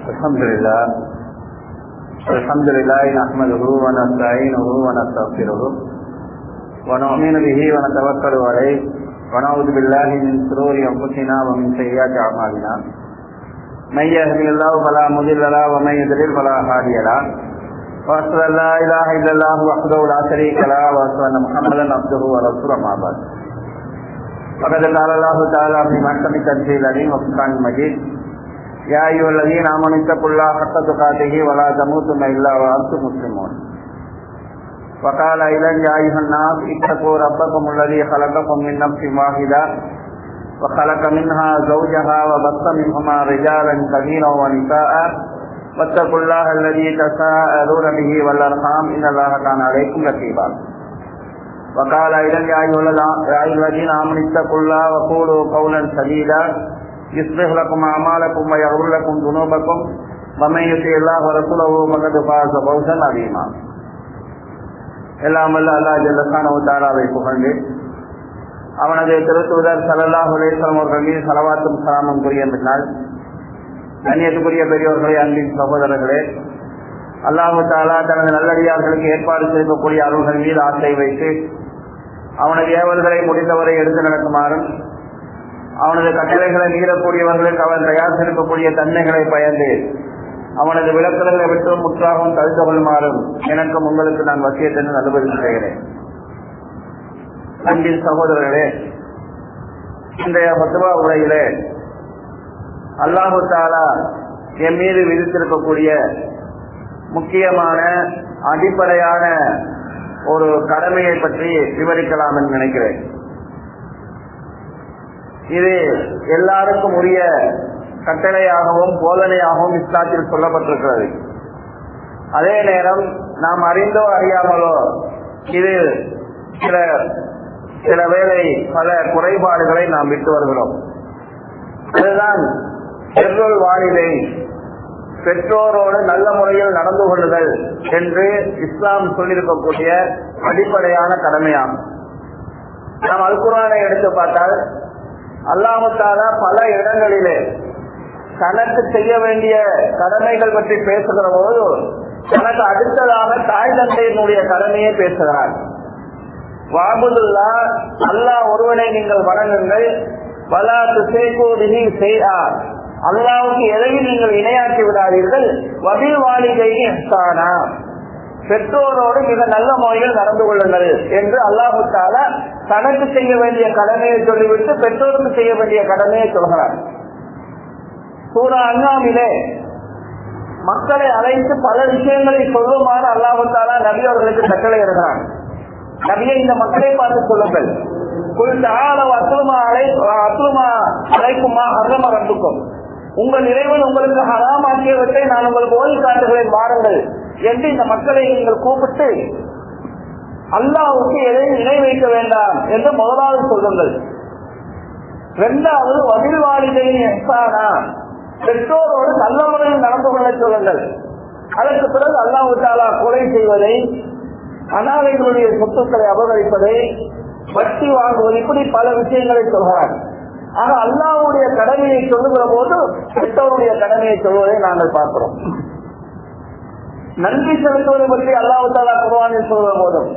الحمد لله الحمد لله نحمده ونستعينه ونستغفره ونؤمن به ونتوكل عليه ونعوذ بالله من شرور انفسنا ومن سيئات اعمالنا من يهده الله فلا مضل له ومن يضلل فلا هادي له واشهد ان لا اله الا الله وحده لا شريك له واشهد ان محمدا عبده ورسوله ما بعد فقد قال الله تعالى في محكم تنزيل العليم وفرقان المجيد يا ايها الذين امنوا اتقوا الله حق تقاته ولا تموتن الا وانتم مسلمون وقال ايضا يا ايها الناس اتقوا ربكم الذي خلقكم من نفس واحده وخلق منها زوجها وبث منهما رجالا كثيرا ونساء واتقوا الله الذي تساءلون به والارحام ان الله كان عليكم رقيبا وقال ايضا يا ايها الذين امنوا اتقوا الله وقولوا قولا سديدا يصلح لكم اعمالكم ويغفر لكم ذنوبكم ومن يطع الله ورسوله فقد فاز فوزا عظيما எல்லாம் வல்ல அல்லா ஜல்லசான தாராவை புகழ்ந்து அவனது திருத்துவதர் சலல்லாஹ் உலேஸ்வரம் அவர்கள் மீது சலவாத்தும் சலாமும் புரிய பின்னால் கண்ணியத்துக்குரிய பெரியோர்களே அன்பின் சகோதரர்களே அல்லாஹு தாலா தனது நல்லடியார்களுக்கு ஏற்பாடு செய்யக்கூடிய அருள்கள் மீது ஆசை வைத்து அவனது ஏவல்களை முடிந்தவரை எடுத்து நடக்குமாறும் அவனது கட்டளைகளை மீறக்கூடியவர்களுக்கு அவன் தயார் செய்யக்கூடிய தன்மைகளை பயந்து அவனது விளக்குகளை விட்டு முற்றாகவும் தடுத்து கொள்ளுமாறும் எனக்கும் உங்களுக்கு நான் வசியத்தின் அனுமதி செய்கிறேன் அன்பின் சகோதரர்களே இன்றைய மத்துவா உரையிலே அல்லாஹு தாலா என் மீது விதித்திருக்கக்கூடிய முக்கியமான அடிப்படையான ஒரு கடமையை பற்றி விவரிக்கலாம் என்று நினைக்கிறேன் இது எல்லாருக்கும் உரிய கட்டளையாகவும் போதனையாகவும் இஸ்லாத்தில் சொல்லப்பட்டிருக்கிறது அதே நேரம் நாம் அறிந்தோ அறியாமலோ இது சில சில வேளை பல குறைபாடுகளை நாம் விட்டு வருகிறோம் அதுதான் பெற்றோர் வாழிலை பெற்றோரோடு நல்ல முறையில் நடந்து கொள்ளுதல் என்று இஸ்லாம் சொல்லியிருக்கக்கூடிய அடிப்படையான கடமையாகும் நாம் அல்குரானை எடுத்து பார்த்தால் அல்லாமத்தால பல இடங்களிலே தனக்கு செய்ய வேண்டிய கடமைகள் பற்றி பேசுகிற போது தனக்கு அடுத்ததாக தாய் தந்தையினுடைய கடமையை பேசுகிறார் வாபுதுல்லா அல்லாஹ் ஒருவனை நீங்கள் வணங்குங்கள் பலா துசேகோதினி செய்யார் அல்லாவுக்கு எதையும் நீங்கள் இணையாக்கி விடாதீர்கள் வபில் வாலிதை எஸ்தானா பெற்றோரோடு மிக நல்ல முறையில் நடந்து கொள்ளுங்கள் என்று அல்லாஹு தாலா தனக்கு செய்ய வேண்டிய கடமையை சொல்லிவிட்டு பெற்றோருக்கு செய்ய வேண்டிய கடமையை சொல்கிறார் சூரா அண்ணாமிலே மக்களை அழைத்து பல விஷயங்களை சொல்லுமாறு அல்லாஹு தாலா நபி அவர்களுக்கு கட்டளை இருக்கிறார் நபியை இந்த மக்களை பார்த்து சொல்லுங்கள் உங்கள் இறைவன் உங்களுக்கு ஹராமாக்கியவற்றை நான் உங்களுக்கு ஓடி காட்டுகிறேன் வாருங்கள் என்று இந்த மக்களை நீங்கள் கூப்பிட்டு அல்லாவுக்கு எதையும் இணை வைக்க வேண்டாம் என்று முதலாவது சொல்லுங்கள் இரண்டாவது வதில்வாளிகளின் எஸ்தானா பெற்றோரோடு நல்ல முறையில் நடந்து கொள்ள சொல்லுங்கள் அதற்கு பிறகு அல்லாஹு தாலா கொலை செய்வதை அனாதைகளுடைய சொத்துக்களை அபகரிப்பதை வட்டி வாங்குவது இப்படி பல விஷயங்களை சொல்கிறார் ஆக அல்லாவுடைய கடமையை சொல்லுகிற போது பெற்றோருடைய கடமையை சொல்வதை நாங்கள் பார்க்கிறோம் நன்றி செலுத்துவதை பற்றி அல்லாஹு தாலா குர்வானில் சொல்கிற போதும்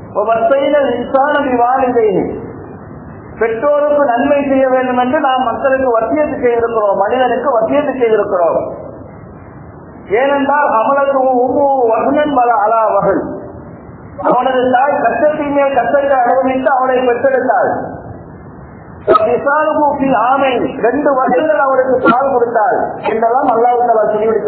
பெற்றோருக்கு நன்மை செய்ய வேண்டும் என்று நாம் மக்களுக்கு வசியத்து செய்திருக்கிறோம் மனிதனுக்கு வசியத்து செய்திருக்கிறோம் ஏனென்றால் அமலுக்கு ஒவ்வொரு வகுனன் பல அலாவகள் அவனது தாய் கஷ்டத்தின் மேல் கஷ்டத்தை அனுபவித்து அவனை பெற்றெடுத்தாள் ஆமை ரெண்டு வருடங்கள் அவருக்கு பால் கொடுத்தாள் என்றெல்லாம் அல்லாஹாலா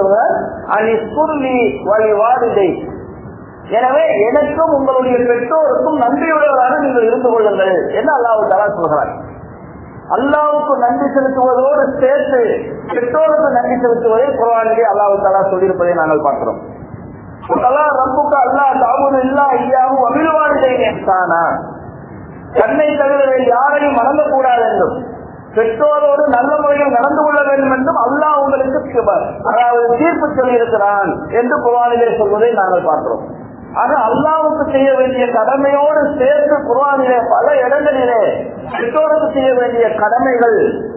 சொல்லிவிடுத்தவர் எனவே எனக்கும் உங்களுடைய பெற்றோருக்கும் நன்றியுள்ளவராக நீங்கள் இருந்து கொள்ளுங்கள் என்று அல்லாஹு தலா சொல்கிறார் அல்லாவுக்கு நன்றி செலுத்துவதோடு சேர்த்து பெற்றோருக்கு நன்றி செலுத்துவதை குரானிலே அல்லாஹு தலா சொல்லியிருப்பதை நாங்கள் பார்க்கிறோம் ரப்புக்கு அல்லா தாமும் இல்லா ஐயாவும் அமிழ்வாழ்ந்தானா தன்னை தவிர வேறு யாரையும் வணங்கக்கூடாது என்றும் பெற்றோரோடு நல்ல முறையில் நடந்து கொள்ள வேண்டும் என்றும் அல்லாஹ் உங்களுக்கு அதாவது தீர்ப்பு சொல்லியிருக்கிறான் என்று குரானிலே சொல்வதை நாங்கள் பார்க்கிறோம் ஆக அல்லாவுக்கு செய்ய வேண்டிய கடமையோடு சேர்த்து குர்ஆனிலே பல இடங்களிலே பெற்றோருக்கு செய்ய வேண்டிய கடமைகள்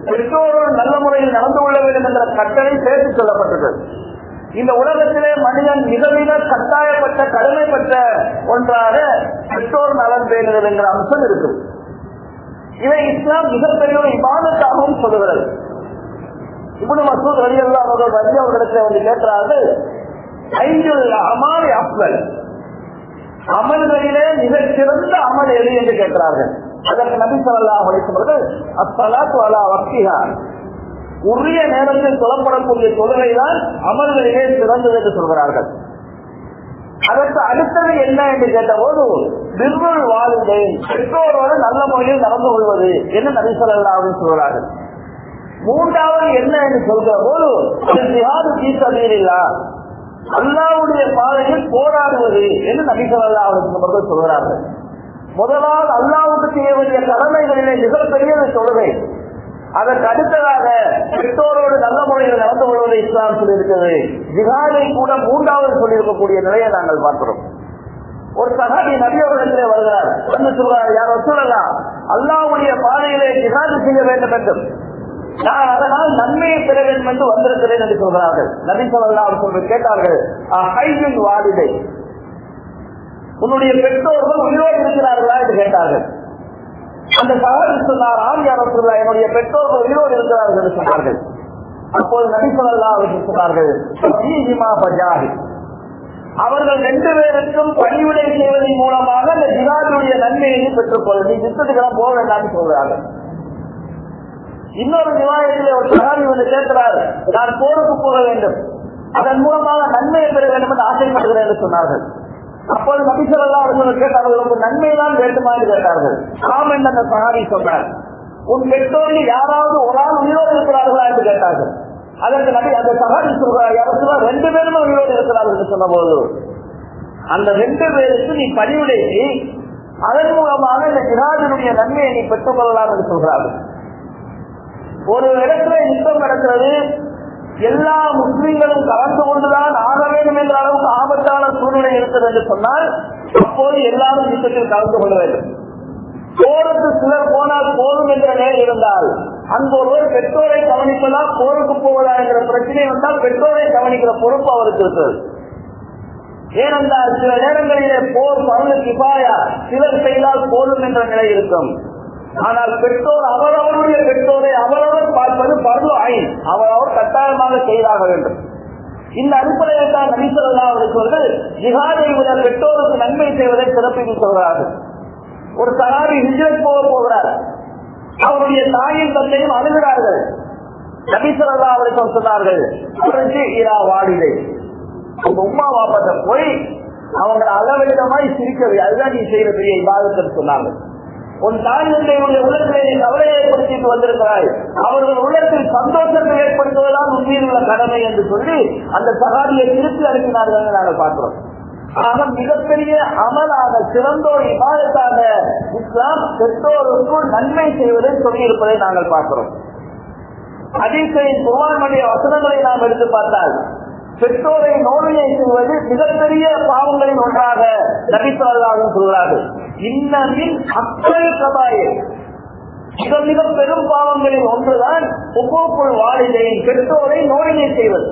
பெற்றோரோடு நல்ல முறையில் நடந்து கொள்ள வேண்டும் என்ற கட்டளை சேர்த்து சொல்லப்பட்டது இந்த உலகத்திலே மனிதன் மிக மிக கட்டாயப்பட்ட கடமைப்பட்ட ஒன்றாக பெற்றோர் நலன் பேணுதல் என்கிற அம்சம் இருக்கு இதை இஸ்லாம் மிகப்பெரிய ஒரு இபாதத்தாகவும் சொல்லுகிறது இப்படி மசூத் வழியெல்லாம் அவர்கள் வந்து அவர்களிடத்தில் வந்து கேட்கிறார்கள் ஐந்துள்ள அமாரி அப்வல் அமல்களிலே மிகச் சிறந்த அமல் எது என்று கேட்கிறார்கள் அதற்கு நபி சொல்லா அழைத்தவர்கள் அஸ்ஸலாத்து அலா வக்திஹா உரிய நேரத்தில் சொல்லப்படக்கூடிய தொழுகை தான் அமல்களிலே சிறந்தது என்று சொல்கிறார்கள் அதற்கு அடுத்தது என்ன என்று கேட்டபோது நிர்மல் வாழ்ந்தே பெற்றோரோடு நல்ல முறையில் நடந்து கொள்வது என்று நபி சொல்லா சொல்கிறார்கள் மூன்றாவது என்ன என்று சொல்கிற போது ஜிஹாது தீசமையிலா அல்லாவுடைய பாதையில் போராடுவது என்று நபிசல்லா அவர்கள் சொல்கிறார்கள் முதலாவது அல்லாவுக்கு செய்ய வேண்டிய கடமைகளிலே மிகப்பெரியது தொழுகை அதற்கு அடுத்ததாக பெற்றோரோடு நல்ல முறையில் நடந்து கொள்வதை இஸ்லாம் சொல்லியிருக்கிறது ஜிஹாதை கூட மூன்றாவது சொல்லியிருக்கக்கூடிய நிலையை நாங்கள் பார்க்கிறோம் ஒரு சகாபி நபியவர்களிடத்திலே வருகிறார் வந்து சொல்கிறார் யார் சொல்லலாம் அல்லாவுடைய பாதையிலே ஜிஹாது செய்ய வேண்டும் என்றும் நான் அதனால் நன்மையை பெற வேண்டும் என்று வந்திருக்கிறேன் என்று சொல்கிறார்கள் நபி சொல்லா அவர்கள் கேட்டார்கள் ஹைஜின் வாலிதை உன்னுடைய பெற்றோர்கள் உயிரோடு இருக்கிறார்களா என்று கேட்டார்கள் அந்த சகாபி சொன்னார் ஆம் யார் சொல்லா என்னுடைய பெற்றோர்கள் உயிரோடு இருக்கிறார்கள் என்று சொன்னார்கள் அப்போது நபி சொல்லா அவர்கள் சொன்னார்கள் அவர்கள் ரெண்டு பேருக்கும் பணிவிடை செய்வதன் மூலமாக அந்த ஜிகாதுடைய நன்மையை பெற்றுக்கொள்ள நீ யுத்தத்துக்கெல்லாம் போக வேண்டாம்னு சொல்கிறார்கள் இன்னொரு நிவாயத்தில் ஒரு சகாபி வந்து கேட்கிறார் நான் போருக்கு போக வேண்டும் அதன் மூலமாக நன்மையை பெற வேண்டும் என்று ஆசைப்படுகிறேன் என்று சொன்னார்கள் அப்போது நபிசல்லா அவர்கள் கேட்டார்கள் உங்க நன்மை தான் வேண்டுமா என்று கேட்டார்கள் ஆம் என்று அந்த சகாபி சொன்னார் உன் பெற்றோரில் யாராவது ஒரு ஆள் உயிரோடு இருக்கிறார்களா என்று கேட்டார்கள் அதற்கு நபி அந்த சகாபி சொல்றார் யாரும் ரெண்டு பேருமே உயிரோடு இருக்கிறார்கள் என்று சொன்ன போது அந்த ரெண்டு பேருக்கு நீ பணிவிடை அதன் மூலமாக இந்த ஜிராஜனுடைய நன்மையை நீ பெற்றுக் கொள்ளலாம் என்று சொல்றார்கள் ஒரு இடத்துல யுத்தம் நடக்கிறது எல்லா முஸ்லிம்களும் கலந்து கொண்டுதான் ஆக வேண்டும் என்ற அளவுக்கு ஆபத்தான சூழ்நிலை இருக்கிறது என்று சொன்னால் அப்போது எல்லாரும் யுத்தத்தில் கலந்து கொள்ள வேண்டும் போருக்கு சிலர் போனால் போதும் என்ற நிலை இருந்தால் அங்கு ஒருவர் பெற்றோரை கவனிப்பதா போருக்கு போவதா என்ற பிரச்சனை வந்தால் பெற்றோரை கவனிக்கிற பொறுப்பு அவருக்கு இருக்கிறது ஏனென்றால் சில நேரங்களிலே போர் பரவு கிபாயா சிலர் செய்தால் போதும் என்ற நிலை இருக்கும் ஆனால் பெற்றோர் அவரவருடைய பெற்றோரை அவரவர் பார்ப்பது பருவ ஐன் அவரவர் கட்டாயமாக செய்தாக வேண்டும் இந்த அடிப்படையில் தான் நபிசல்லா அவர்கள் ஜிஹாதை விட பெற்றோருக்கு நன்மை செய்வதை சிறப்பித்து சொல்கிறார்கள் ஒரு சராரி ஹிஜரத் போக போகிறார் அவருடைய தாயும் தந்தையும் அழுகிறார்கள் நபிசல்லா அவர்கள் சொன்னார்கள் இரா வாடிதை உங்க உமா வாப்பத்தை போய் அவங்க அளவிடமாய் சிரிக்கவே அதுதான் நீ செய்யற பெரிய இபாதத்தில் சொன்னாங்க உன் தாய் தந்தையுடைய உள்ளத்திலே நீ கவலை ஏற்படுத்திட்டு வந்திருக்கிறாய் அவர்கள் உள்ளத்தில் சந்தோஷத்தை ஏற்படுத்துவதுதான் உண்மையில் உள்ள கடமை என்று சொல்லி அந்த சகாதியை திருப்பி அனுப்பினார்கள் நாங்கள் பார்க்கிறோம் ஆக மிகப்பெரிய அமலாக சிறந்தோர் இபாதத்தாக இஸ்லாம் பெற்றோருக்கும் நன்மை செய்வதை சொல்லியிருப்பதை நாங்கள் பார்க்கிறோம் அதிசயின் குமாரனுடைய வசனங்களை நாம் எடுத்து பார்த்தால் பெற்றோரை நோவினை செய்வது மிகப்பெரிய பாவங்களின் ஒன்றாக நபித்தார்கள் சொல்கிறார்கள் இன்னமின் அக்கறை கபாயே மிக மிக பெரும் பாவங்களில் ஒன்றுதான் ஒவ்வொரு வாழிலையின் பெற்றோரை நோயினை செய்வது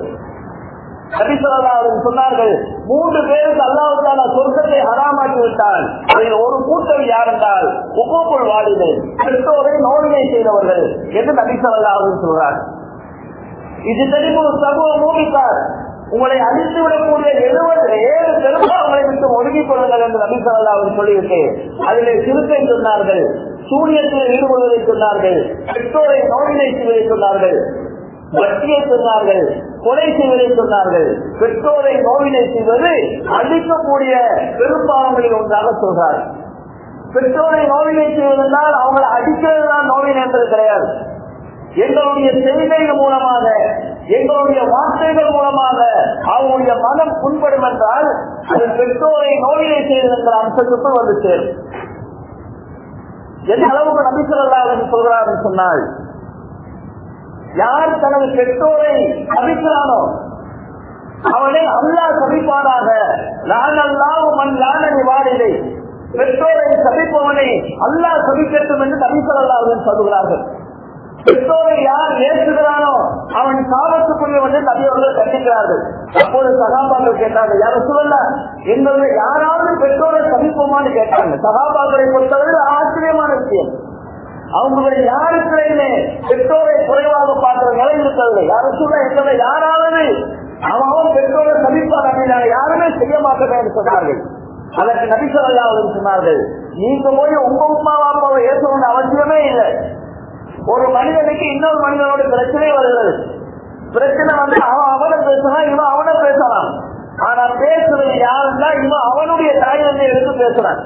நபிசல்லாவின் சொன்னார்கள் மூன்று பேருக்கு அல்லாவுக்கான சொர்க்கத்தை ஹராமாக்கி விட்டால் அதில் ஒரு கூட்டம் யார் என்றால் ஒவ்வொரு வாழிலை பெற்றோரை நோயினை செய்தவர்கள் என்று நபிசல்லாவின் சொல்றார் இது தெரியும் சமூக மூமிக்கார் உங்களை அழித்து விடக்கூடிய எழுபது ஏழு பெரும்பாவங்களை விட்டு ஒதுங்கிக் கொள்ளுங்கள் என்று நபிசல்லா அவர் சொல்லிவிட்டேன் அதிலே சிறுத்தை சொன்னார்கள் சூரியத்தில் ஈடுபடுவதை சொன்னார்கள் பெற்றோரை நோயினை செய்வதை சொன்னார்கள் வட்டியை சொன்னார்கள் கொலை செய்வதை சொன்னார்கள் பெற்றோரை நோயினை செய்வது அழிக்கக்கூடிய பெரும்பாவங்களில் ஒன்றாக சொல்றார் பெற்றோரை நோயினை செய்வதென்றால் அவங்களை அடிக்கிறது தான் நோயினை என்பது கிடையாது எங்களுடைய செய்கைகள் மூலமாக எங்களுடைய வார்த்தைகள் மூலமாக அவங்களுடைய மனம் புண்படும் என்றால் அது பெற்றோரை நோயினை செய்வது என்ற அம்சத்துக்குள் வந்து சேரும் எந்த அளவுக்கு நபிசல்லா என்று சொல்கிறார் சொன்னால் யார் தனது பெற்றோரை சபிக்கிறானோ அவனை அல்லா சபிப்பானாக நான் அல்லாவும் மண் லானடி வாழிலை பெற்றோரை சபிப்பவனை அல்லா சபிக்கட்டும் என்று நபிசல்லா அவர்கள் சொல்கிறார்கள் பெற்றோரை யார் ஏற்றுகிறானோ அவன் சாபத்துக்குரிய வந்து நபியவர்கள் கண்டிக்கிறார்கள் அப்போது சகாபாக்கள் கேட்டாங்க யாரும் சொல்லல எங்களுடைய யாராவது பெற்றோரை சமிப்போமான்னு கேட்டாங்க சகாபாக்களை பொறுத்தவரை ஆச்சரியமான விஷயம் அவங்களுடைய யாருக்குமே பெற்றோரை குறைவாக பார்க்கிற நிலை இருக்கவில்லை யாரும் சொல்ல எங்களை யாராவது அவன் அவன் பெற்றோரை சமிப்பார் அப்படின்னா யாருமே செய்ய மாட்டேன் என்று சொன்னார்கள் அதற்கு நபிசல்லா சொன்னார்கள் நீங்க போய் உங்க உமா அப்பாவை ஏற்கணும் அவசியமே இல்லை ஒரு மனிதனுக்கு இன்னொரு மனிதனோட பிரச்சனை வருகிறது பிரச்சனை வந்து அவன் அவனை பேசலாம் இவன் அவனை பேசலாம் ஆனா பேசுறது யாருன்னா இவன் அவனுடைய தாய் தந்தை எடுத்து பேசுறான்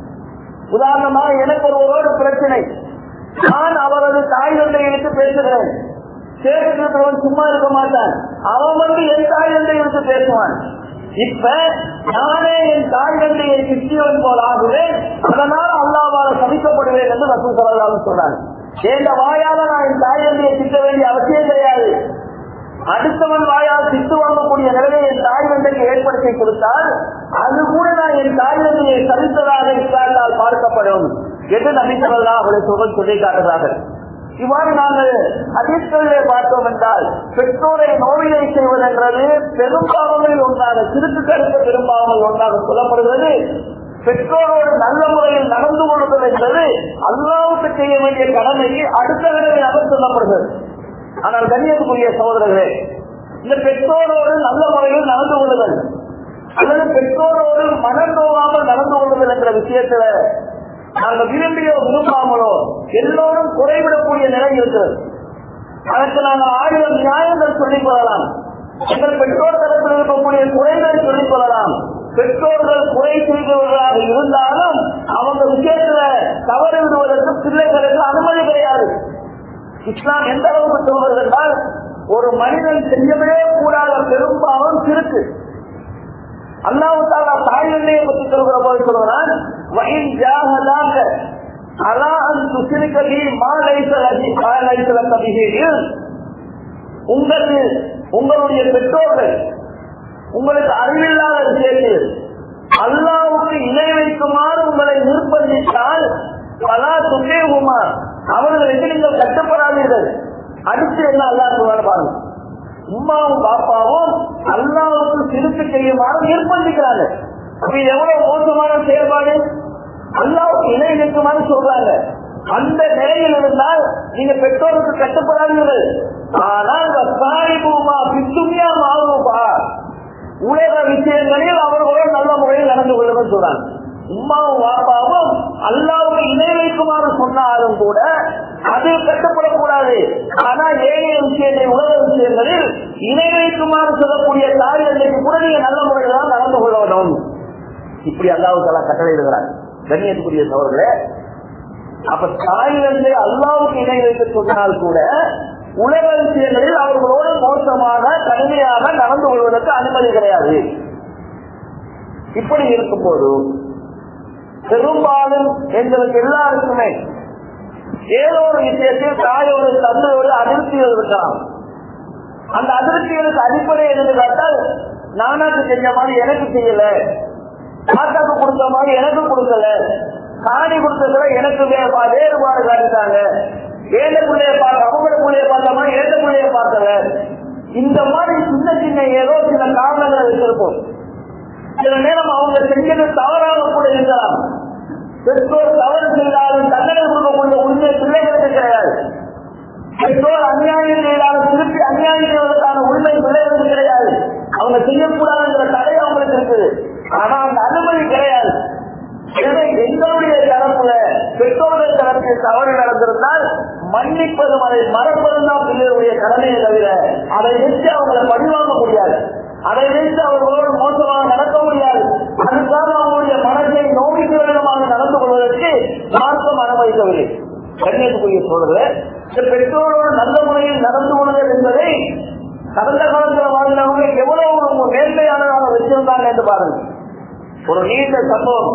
உதாரணமாக எனக்கு ஒருவரோட பிரச்சனை நான் அவரது தாய் தந்தை எடுத்து பேசுகிறேன் கேட்டுக்கிறவன் சும்மா இருக்க மாட்டான் அவன் வந்து என் தாய் தந்தை எடுத்து பேசுவான் இப்ப நானே என் தாய் தந்தையை கிறிஸ்டியவன் போல் ஆகுவேன் அதனால் அல்லாவால சமிக்கப்படுவேன் என்று ரசூல் சொல்லலாம் சொன்னாங்க எந்த வாயால நான் என் தாய் தந்தையை திட்ட வேண்டிய அவசியம் கிடையாது அடுத்தவன் வாயால் திட்டு வாங்கக்கூடிய நிலையை என் தாய் தந்தைக்கு ஏற்படுத்தி கொடுத்தால் அது கூட நான் என் தாய் தந்தையை சரித்ததாக இல்லாட்டால் பார்க்கப்படும் என்று நம்பிக்கொள்ளா அவளை சொல்ல சொல்லி காட்டுகிறார்கள் இவ்வாறு நாங்கள் அதிர்ஷ்டங்களே பார்த்தோம் என்றால் பெற்றோரை நோவினை செய்வதென்றது பெரும்பாவங்களில் ஒன்றாக சிறுக்கு கருத்து பெரும்பாவங்கள் ஒன்றாக சொல்லப்படுகிறது பெற்றோரோடு நல்ல முறையில் நடந்து கொள்வது என்பது அல்லாவுக்கு செய்ய வேண்டிய கடமைக்கு அடுத்த கடமையாக சொல்லப்படுகிறது ஆனால் கண்ணியத்துக்குரிய சகோதரர்களே இந்த பெற்றோரோடு நல்ல முறையில் நடந்து கொள்ளுதல் அல்லது பெற்றோரோடு மனம் நோவாமல் நடந்து கொள்ளுதல் என்ற விஷயத்துல நாங்கள் விரும்பியோ விரும்பாமலோ எல்லோரும் குறைவிடக்கூடிய நிலை இருக்கிறது அதற்கு நாங்கள் ஆயிரம் நியாயங்கள் சொல்லிக் கொள்ளலாம் எங்கள் பெற்றோர் தரப்பில் இருக்கக்கூடிய குறைகளை சொல்லிக் கொள்ளலாம் பெற்றோர்கள் குறை செய்தவர்களாக இருந்தாலும் அவங்க விஷயத்துல தவறு விடுவதற்கு பிள்ளைகளுக்கு அனுமதி கிடையாது இஸ்லாம் எந்த அளவுக்கு சொல்வது என்றால் ஒரு மனிதன் செய்யவே கூடாத பெரும்பாலும் சிறுக்கு அல்லாவுத்தாலா தாய் எண்ணெயை பற்றி சொல்கிற போது சொல்கிறான் வயின் ஜாகதாக அலா அன் துசிரிக்கலி மாலைசல் அதி மாலைசல கவிகையில் உங்களுக்கு உங்களுடைய பெற்றோர்கள் உங்களுக்கு அறிவில்லாத விஷயத்தில் அல்லாவுக்கு இணை வைக்குமாறு உங்களை நிர்பந்தித்தால் பலா துகேகுமார் அவர்களுக்கு நீங்கள் கட்டப்படாதீர்கள் அடுத்து என்ன அல்லா சொல்றாரு பாருங்க உமாவும் பாப்பாவும் அல்லாவுக்கு திருப்பி செய்யுமாறு நிர்பந்திக்கிறாங்க அப்ப இது எவ்வளவு மோசமான செயல்பாடு அல்லாவுக்கு இணை நிற்குமாறு சொல்றாங்க அந்த நிலையில் இருந்தால் நீங்க பெற்றோருக்கு கட்டுப்படாதீர்கள் ஆனால் சாரிபூமா பித்துமியா மாவுபா உலக விஷயங்களில் அவர்களோடு நல்ல முறையில் நடந்து கொள்ளுங்கள் சொல்றாங்க உமாவும் பாப்பாவும் அல்லாவுக்கு இணை வைக்குமாறு சொன்னாலும் கூட அதில் கட்டுப்படக்கூடாது ஆனா ஏழைய விஷயத்தை உலக விஷயங்களில் இணை வைக்குமாறு சொல்லக்கூடிய தாய் தந்தைக்கு கூட நீங்க நல்ல முறையில் தான் நடந்து கொள்ள வேண்டும் இப்படி அல்லாவுக்கெல்லாம் கட்டளை இருக்கிறார் கண்ணியத்துக்குரிய சோழர்களே அப்ப தாய் தந்தை அல்லாவுக்கு இணை வைக்க சொன்னால் கூட உலக விஷயங்களில் அவர்களோடு மோசமாக கடுமையாக நடந்து கொள்வதற்கு அனுமதி கிடையாது இப்படி இருக்கும்போது பெரும்பாலும் எங்களுக்கு எல்லாருக்குமே ஏதோ ஒரு விஷயத்தில் தாயோடு தந்தையோடு அதிருப்திகள் இருக்கலாம் அந்த அதிருப்திகளுக்கு அடிப்படை என்னன்னு கேட்டால் நானாக்கு செஞ்ச மாதிரி எனக்கு செய்யல தாத்தாக்கு கொடுத்த மாதிரி எனக்கு கொடுக்கல காணி கொடுத்ததுல எனக்கு வே- வேறுபாடு காட்டிட்டாங்க ஏழ பிள்ளைய பார்க்க அவங்கள பிள்ளைய பார்த்த மாதிரி ஏழ பிள்ளைய பார்க்கல இந்த மாதிரி சின்ன சின்ன ஏதோ சில காரணங்களை வச்சிருப்போம் சில நேரம் அவங்க செஞ்சது தவறாக கூட இருக்கலாம் பெற்றோர் தவறு செய்தாலும் தண்டனை கொடுக்கக்கூடிய உரிமை பிள்ளைகளுக்கு கிடையாது பெற்றோர் அநியாயம் செய்தாலும் திருப்பி அநியாயம் செய்வதற்கான உரிமை பிள்ளைகளுக்கு கிடையாது அவங்க செய்யக்கூடாதுங்கிற தடை அவங்களுக்கு இருக்குது ஆனா அந்த அனுமதி கிடையாது எனவே எங்களுடைய தரப்புல பெற்றோர்கள் தரப்பில் தவறு நடந்திருந்தால் மன்னிப்பதும் அதை மறப்பதும் தான் பிள்ளைகளுடைய கடமையை தவிர அதை வச்சு அவங்களை பழிவாங்க முடியாது அதை வைத்து அவர்களோடு மோசமாக நடக்க முடியாது அதுக்காக அவங்களுடைய மனதை நோய்க்கு விதமாக நடந்து கொள்வதற்கு மார்க்கம் அனுமதிக்கவில்லை கண்ணியத்துக்குரிய சோழர்களே இந்த பெற்றோரோடு நல்ல முறையில் நடந்து கொள்வது என்பதை கடந்த காலத்தில் வாழ்ந்தவங்க எவ்வளவு ஒரு நேர்மையானதாக வச்சிருந்தாங்க என்று பாருங்க ஒரு நீண்ட சம்பவம்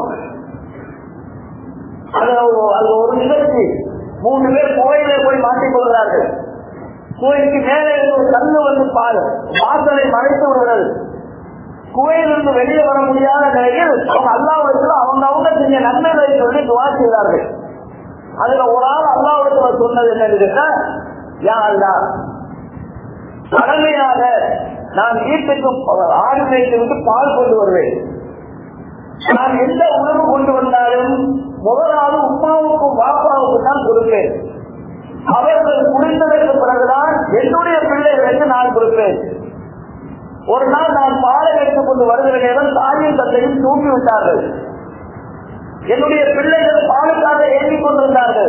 அதுல ஒரு- அது ஒரு நிகழ்ச்சி மூணு பேர் கோயிலே போய் மாட்டிக் கொள்கிறார்கள் கோயிலுக்கு மேலே இருந்து ஒரு கல்லு வந்து பால் வாசலை மறைத்து விடுகிறது கோயிலிருந்து வெளியே வர முடியாத நிலையில் அவங்க அல்லாவிடத்தில் அவங்க அவங்க செஞ்ச நன்மைகளை சொல்லி துவா செய்தார்கள் அதுல ஒரு ஆள் அல்லாவிடத்துல சொன்னது என்னன்னு கேட்டா யா அல்லா கடமையாக நான் வீட்டுக்கு ஆடு மேய்த்து விட்டு பால் கொண்டு வருவேன் நான் எந்த உணவு கொண்டு வந்தாலும் முதலாவது உமாவுக்கும் பாப்பாவுக்கும் தான் கொடுப்பேன் அவர்கள் குடித்ததற்கு பிறகுதான் என்னுடைய பிள்ளைகளுக்கு நான் கொடுப்பேன் ஒரு நாள் நான் பாலை வைத்துக் கொண்டு வருகிற நேரம் தாயும் தந்தையும் தூக்கி விட்டார்கள் என்னுடைய பிள்ளைகள் பாலுக்காக ஏற்றிக் கொண்டிருந்தார்கள்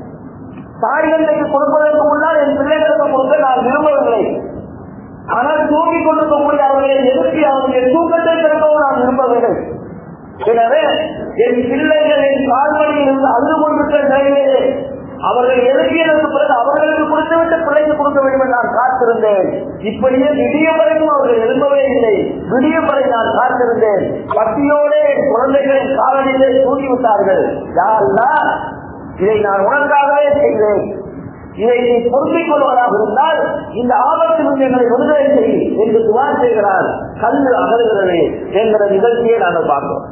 தாய் தந்தைக்கு கொடுப்பதற்கு முன்னால் என் பிள்ளைகளுக்கு கொடுக்க நான் விரும்பவில்லை ஆனால் தூக்கிக் கொண்டிருக்கக்கூடிய அவர்களை எழுப்பி அவருடைய தூக்கத்தை திறக்கவும் நான் விரும்பவில்லை எனவே என் பிள்ளைகள் என் கால்வழியில் இருந்து அழுது கொண்டிருக்கிற நிலையிலே அவர்கள் எழுப்பியதற்கு பிறகு அவர்களுக்கு கொடுத்துவிட்டு பிள்ளைக்கு கொடுக்க வேண்டும் என்று நான் காத்திருந்தேன் இப்படியே விடிய வரைக்கும் அவர்கள் எழும்பவே இல்லை விடிய வரை நான் காத்திருந்தேன் பத்தியோடு என் குழந்தைகளின் காலனிலே தூங்கிவிட்டார்கள் யாரெல்லாம் இதை நான் உனக்காகவே செய்தேன் இதை நீ பொருந்திக் கொள்வதாக இருந்தால் இந்த ஆபத்திலிருந்து எங்களை விடுதலை செய் என்று துவா செய்கிறார் கல்லு அகலுகிறது என்கிற நிகழ்ச்சியை நாங்கள் பார்க்கிறோம்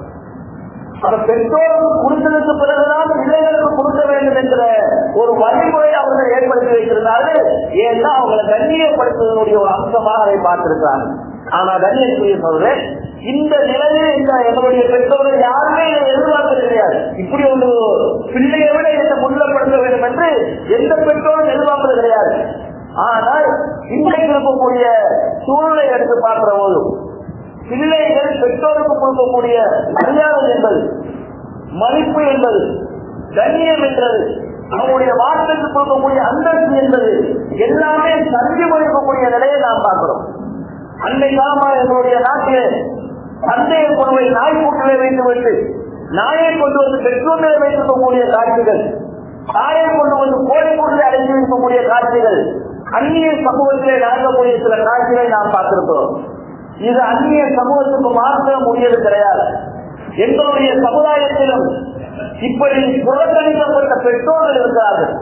அவர் பெற்றோருக்கு கொடுத்ததற்கு பிறகுதான் பிள்ளைகளுக்கு கொடுக்க வேண்டும் என்ற ஒரு வழிமுறையை அவர்கள் ஏற்படுத்தி வைத்திருந்தார்கள் ஏன்னா அவங்களை கண்ணியப்படுத்துவதனுடைய ஒரு அம்சமாக அதை பார்த்திருக்கிறார்கள் ஆனா கண்ணியத்துடைய சொல்றேன் இந்த நிலையில் இந்த எங்களுடைய பெற்றோர்கள் யாருமே இதை எதிர்பார்ப்பது கிடையாது இப்படி ஒரு பிள்ளையை விட இதை முன்னப்படுத்த வேண்டும் என்று எந்த பெற்றோரும் எதிர்பார்ப்பது கிடையாது ஆனால் இன்றைக்கு இருக்கக்கூடிய சூழ்நிலை எடுத்து பார்க்கிற போதும் பிள்ளைகள் பெற்றோருக்கு கொடுக்கக்கூடிய மரியாதை என்பது மதிப்பு என்பது கண்ணியம் என்பது அவங்களுடைய வார்த்தைக்கு கொடுக்கக்கூடிய அந்தஸ்து என்பது எல்லாமே சந்தி கொடுக்கக்கூடிய நிலையை நாம் பார்க்கிறோம் அன்னை காலமா எங்களுடைய நாட்டிலே தந்தையை கொண்டு போய் நாய்க்கூட்டிலே வைத்து விட்டு நாயை கொண்டு வந்து பெற்றோர்களை வைத்திருக்கக்கூடிய காட்சிகள் தாயை கொண்டு வந்து கோழிக்கூட்டிலே அடைந்து வைக்கக்கூடிய காட்சிகள் அந்நிய சமூகத்திலே நடக்கக்கூடிய சில காட்சிகளை நாம் பார்த்திருக்கிறோம் இது அந்நிய சமூகத்துக்கு மாற்ற முடியது கிடையாது எங்களுடைய சமுதாயத்திலும் இப்படி புறக்கணிக்கப்பட்ட பெற்றோர்கள் இருக்கிறார்கள்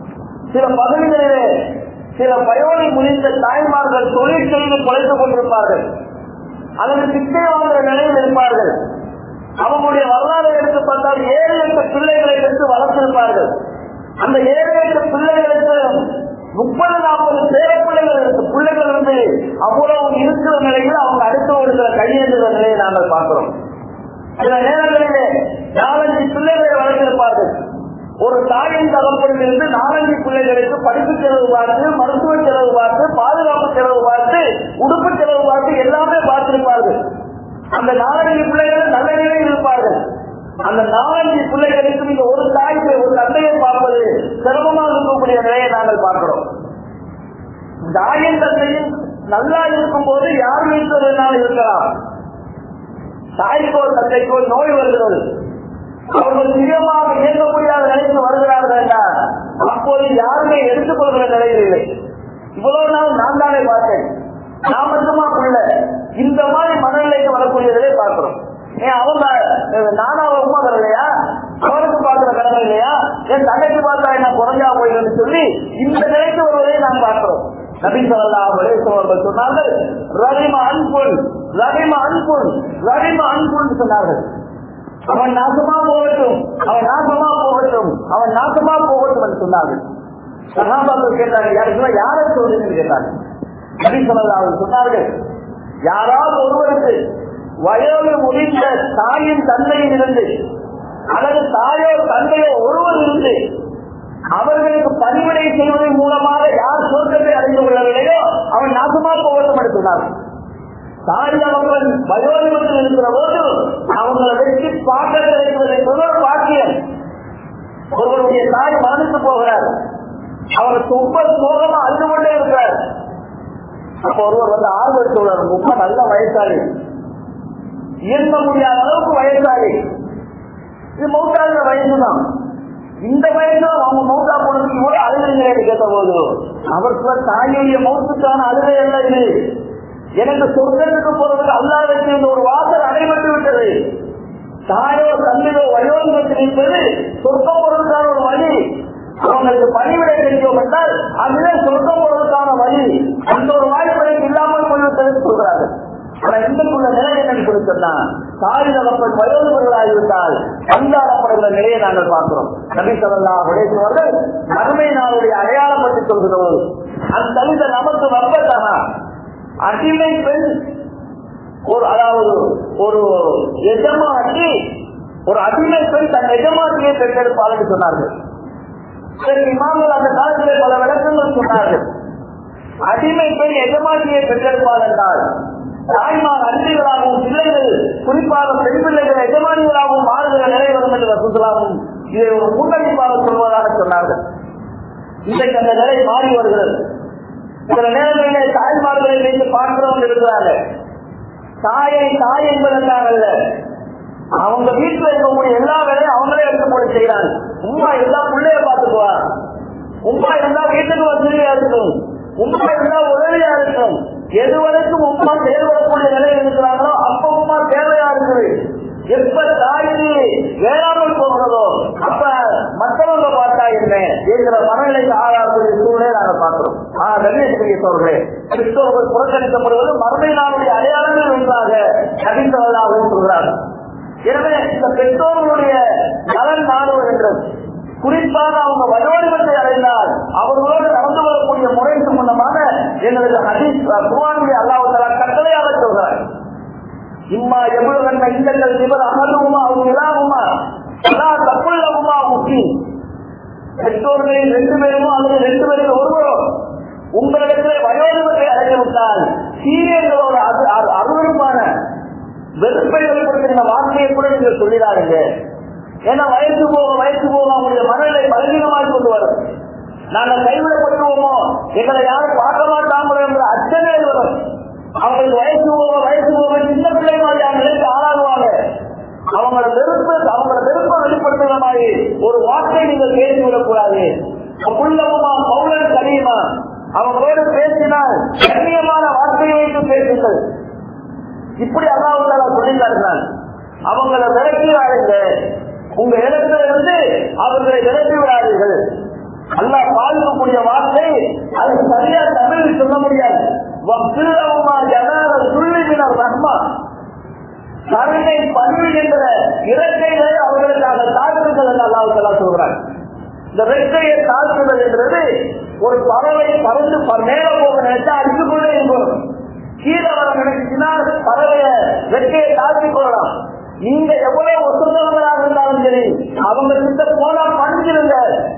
சில பகுதிகளிலே சில பயோலி முடிந்த தாய்மார்கள் தொழில் செய்து குறைத்துக் கொண்டிருப்பார்கள் அல்லது சிக்கை வாங்குற நிலையில் இருப்பார்கள் அவங்களுடைய வரலாறு எடுத்து பார்த்தால் ஏழு எட்டு பிள்ளைகளை எடுத்து வளர்த்திருப்பார்கள் அந்த ஏழு எட்டு பிள்ளைகளுக்கு முப்பது நாற்பது பேர பிள்ளைகள் இருக்கு பிள்ளைகள் வந்து அவ்வளவு இருக்கிற நிலையில் அவங்க அடுத்த ஒரு சில கையேந்துகிற நிலையை நாங்கள் பார்க்கிறோம் சில நேரங்களிலே நாலஞ்சு பிள்ளைகளை வளர்த்திருப்பார்கள் ஒரு தாயின் தகப்பனில் இருந்து நாலஞ்சு பிள்ளைகளுக்கு படிப்பு செலவு பார்த்து மருத்துவ செலவு பார்த்து பாதுகாப்பு செலவு பார்த்து உடுப்பு செலவு பார்த்து எல்லாமே பார்த்திருப்பார்கள் அந்த நாலஞ்சு பிள்ளைகள் நல்ல நிலையில் இருப்பார்கள் அந்த நாலஞ்சு பிள்ளைகளுக்கு நீங்க ஒரு தாய் ஒரு தந்தையை பார்ப்பது சிரமமாக இருக்கக்கூடிய நிலையை நாங்கள் பார்க்கிறோம் தாயின் தந்தையும் நல்லா இருக்கும் போது யார் வீட்டில் வேணாலும் இருக்கலாம் தாய்க்கோ தந்தைக்கோ நோய் வருகிறது அவர்கள் சுயமாக இயங்க முடியாத நிலைக்கு வருகிறார்கள் என்றால் அப்போது யாருமே எடுத்துக்கொள்கிற நிலையில் இல்லை இவ்வளவு நாள் நான் தானே பார்த்தேன் நான் மட்டுமா பிள்ளை இந்த மாதிரி மனநிலைக்கு வரக்கூடியதை பார்க்கிறோம் ஏன் அவங்க நானா உமா வரலையா அவனுக்கு பார்க்கிற கடமை இல்லையா என் தங்கைக்கு பார்த்தா என்ன குறைஞ்சா போயிருந்து சொல்லி இந்த நிலைக்கு வருவதை நாம் பார்க்கிறோம் நபி சொல்லா அவர்கள் சொன்னார்கள் ரவிம அன்புல் ரவிம அன்புல் ரவிம அன்புல் சொன்னார்கள் அவன் நாசமா போகட்டும் அவன் நாசமா போகட்டும் அவன் நாசமா போகட்டும் என்று சொன்னார்கள் சகாபாக்கள் கேட்டார்கள் யாருக்கு யாரை சொல்றீங்கன்னு கேட்டார்கள் நபி சொல்லா அவர்கள் சொன்னார்கள் யாராவது ஒருவருக்கு வயோடு முடிந்த தாயின் தந்தையில் இருந்து அல்லது தாயோ தந்தையோ ஒருவர் இருந்து அவர்களுக்கு பணிவிடை செய்வதன் மூலமாக யார் சொர்க்கத்தை அடைந்து கொள்ளவில்லையோ அவன் நாசமா போகட்டும் என்று சொன்னார்கள் தாய் அவர்கள் வயோதிபத்தில் இருக்கிற போது அவங்களை வச்சு பார்க்க கிடைப்பது என்பது ஒரு பாக்கியம் ஒருவருடைய தாய் மரணித்து போகிறார் அவர் ரொம்ப சோகமா அழுது கொண்டே இருக்கிறார் அப்ப ஒருவர் வந்து ஆறுதல் சொல்றார் ரொம்ப நல்ல வயசாளி இயங்க முடியாத அளவுக்கு வயசாளி இது மௌத்தாகிற வயசுதான் இந்த வயசுல அவங்க மௌத்தா போனதுக்கு கூட அழுகிறீங்களே கேட்ட போது அவர் சொல்ல தாயுடைய மௌத்துக்கான அழுகை அல்ல இது எனக்கு சொர்க்கத்துக்கு போறதுக்கு அல்லாதற்கு இந்த ஒரு வாசல் அடைபட்டு விட்டது தாயோ தந்தையோ வயோதிபத்தில் இருப்பது சொர்க்கம் போறதுக்கான ஒரு வழி அவங்களுக்கு பணிவிடை செஞ்சோம் என்றால் அதுவே சொர்க்கம் போறதுக்கான வழி அந்த ஒரு வாய்ப்பு இல்லாமல் போய்விட்டது சொல்றாரு ஆனா இன்றைக்குள்ள நிலை என்னன்னு சொல்லி சொன்னா தாய் தகப்பன் வயோதிபர்களாகிவிட்டால் பந்தாடப்படுகிற நிலையை நாங்கள் பார்க்கிறோம் நபி சொல்லா உடையவர்கள் மறுமை நாளுடைய அடையாளம் பற்றி சொல்கிறோம் அந்த தலித நமக்கு வப்பட்டான அடிமை பெண் ஒரு அதாவது ஒரு எஜமாட்டி ஒரு அடிமை பெண் தன் எஜமாட்டியை பெற்றெடுப்பாள் என்று சொன்னார்கள் சரி இமாம்கள் அந்த காலத்திலே பல விளக்கங்கள் சொன்னார்கள் அடிமை பெண் எஜமாட்டியை பெற்றெடுப்பாள் என்றால் தாய்மார் அன்பிகளாகவும் பிள்ளைகள் குறிப்பாக பெண் பிள்ளைகள் எஜமானிகளாகவும் மாறுகிற நிலை வரும் என்று வசூலாகவும் இதை ஒரு முன்னறிப்பாக சொல்வதாக சொன்னார்கள் இன்றைக்கு அந்த நிலை மாறி வருகிறது சில நேரங்களிலே தாய்மார்களை வைத்து பார்க்கிறவங்க இருக்கிறாங்க தாயை தாய் என்பதற்காக அல்ல அவங்க வீட்டுல இருக்கக்கூடிய எல்லா வேலையும் அவங்களே எடுத்து போட்டு செய்யறாங்க உமா இருந்தா பிள்ளைய பாத்துக்குவா உமா இருந்தா வீட்டுக்கு வசதியா இருக்கும் உமா இருந்தா உதவியா இருக்கும் எது வரைக்கும் உமா செயல்படக்கூடிய நிலையில் இருக்கிறாங்களோ அப்ப உமா தேவையா இருக்குது எப்ப தாய்க்கு வேளாண் போகிறதோ அப்ப மற்றவங்க பார்த்தா என்ன என்கிற மனநிலைக்கு ஆளாகக்கூடிய சூழ்நிலை நாங்க பார்க்கிறோம் ஆனா கணேசரிய சோழர்களே கிறிஸ்தவர்கள் புறக்கணிக்கப்படுவது மறுமை நாளுடைய அடையாளங்கள் ஒன்றாக கணித்தவர்களாகவும் சொல்கிறார்கள் எனவே இந்த பெற்றோர்களுடைய நலன் நாடுவதென்றது குறிப்பாக அவங்க வயோதிபத்தை அடைந்தால் அவர்களோடு நடந்து கொள்ளக்கூடிய முறை சம்பந்தமாக எங்களுக்கு ஹதீஸ் குர்ஆனுடைய அல்லாஹ் கட்டளையாக சொல்கிறார் இம்மா எவ்வளவு இல்லங்கள் இவர் அகலுமா அவங்க இலாகுமா எல்லா தப்புள்ளவுமா முக்கி பெற்றோர்களில் ரெண்டு பேருமோ அல்லது ரெண்டு பேரில் ஒருவரோ உங்களிடத்தில் வயோதிபத்தை அடைந்து விட்டால் சீரியர்களோட அருவருமான வெறுப்பை வெளிப்படுத்துகிற வார்த்தையை கூட நீங்க சொல்லிடாருங்க ஏன்னா வயசு போக வயசு போக அவங்களுடைய மனநிலை பலவீனமாய் கொண்டு வரும் நாங்கள் கைவிடப்பட்டுவோமோ எங்களை யாரும் பார்க்க மாட்டாங்களோ என்ற அச்சனை வரும் அவங்களுக்கு வயசு போக வயசு போக சின்ன பிள்ளை மாதிரியான நிலைக்கு ஆளாகுவாங்க அவங்களோட வெறுப்பு அவங்களோட வெறுப்பை வெளிப்படுத்துகிற மாதிரி ஒரு வார்த்தை நீங்கள் பேசி விடக்கூடாது புள்ளமுமா பௌலன் கலியுமா அவங்களோடு பேசினால் கண்ணியமான வார்த்தையை வைத்து பேசுங்கள் இப்படி அல்லாவுல சொல்லியிருந்தார்கள் அவங்களை விரட்டி வாழுங்க உங்க இடத்துல இருந்து அவர்களை விரட்டி விடாதீர்கள் அல்லா பாதிக்கக்கூடிய வார்த்தை அது சரியா தமிழில் சொல்ல முடியாது சொல்லிவினர் ரஹ்மா கருணை பண்பு என்ற இறக்கைகளை அவர்களுக்காக தாக்குதல் என்று அல்லாவுக்கெல்லாம் சொல்கிறார் இந்த ரெக்கையை தாக்குதல் என்றது ஒரு பறவை பறந்து மேல போக நினைச்சா அடித்துக்கொண்டே இருக்கும் கீழே வர கிடைச்சுன்னா பறவைய வெற்றியை தாக்கி கொள்ளலாம் நீங்க எவ்வளவு ஒத்துழைவங்களாக இருந்தாலும் சரி அவங்க கிட்ட போனா பணிஞ்சிருங்க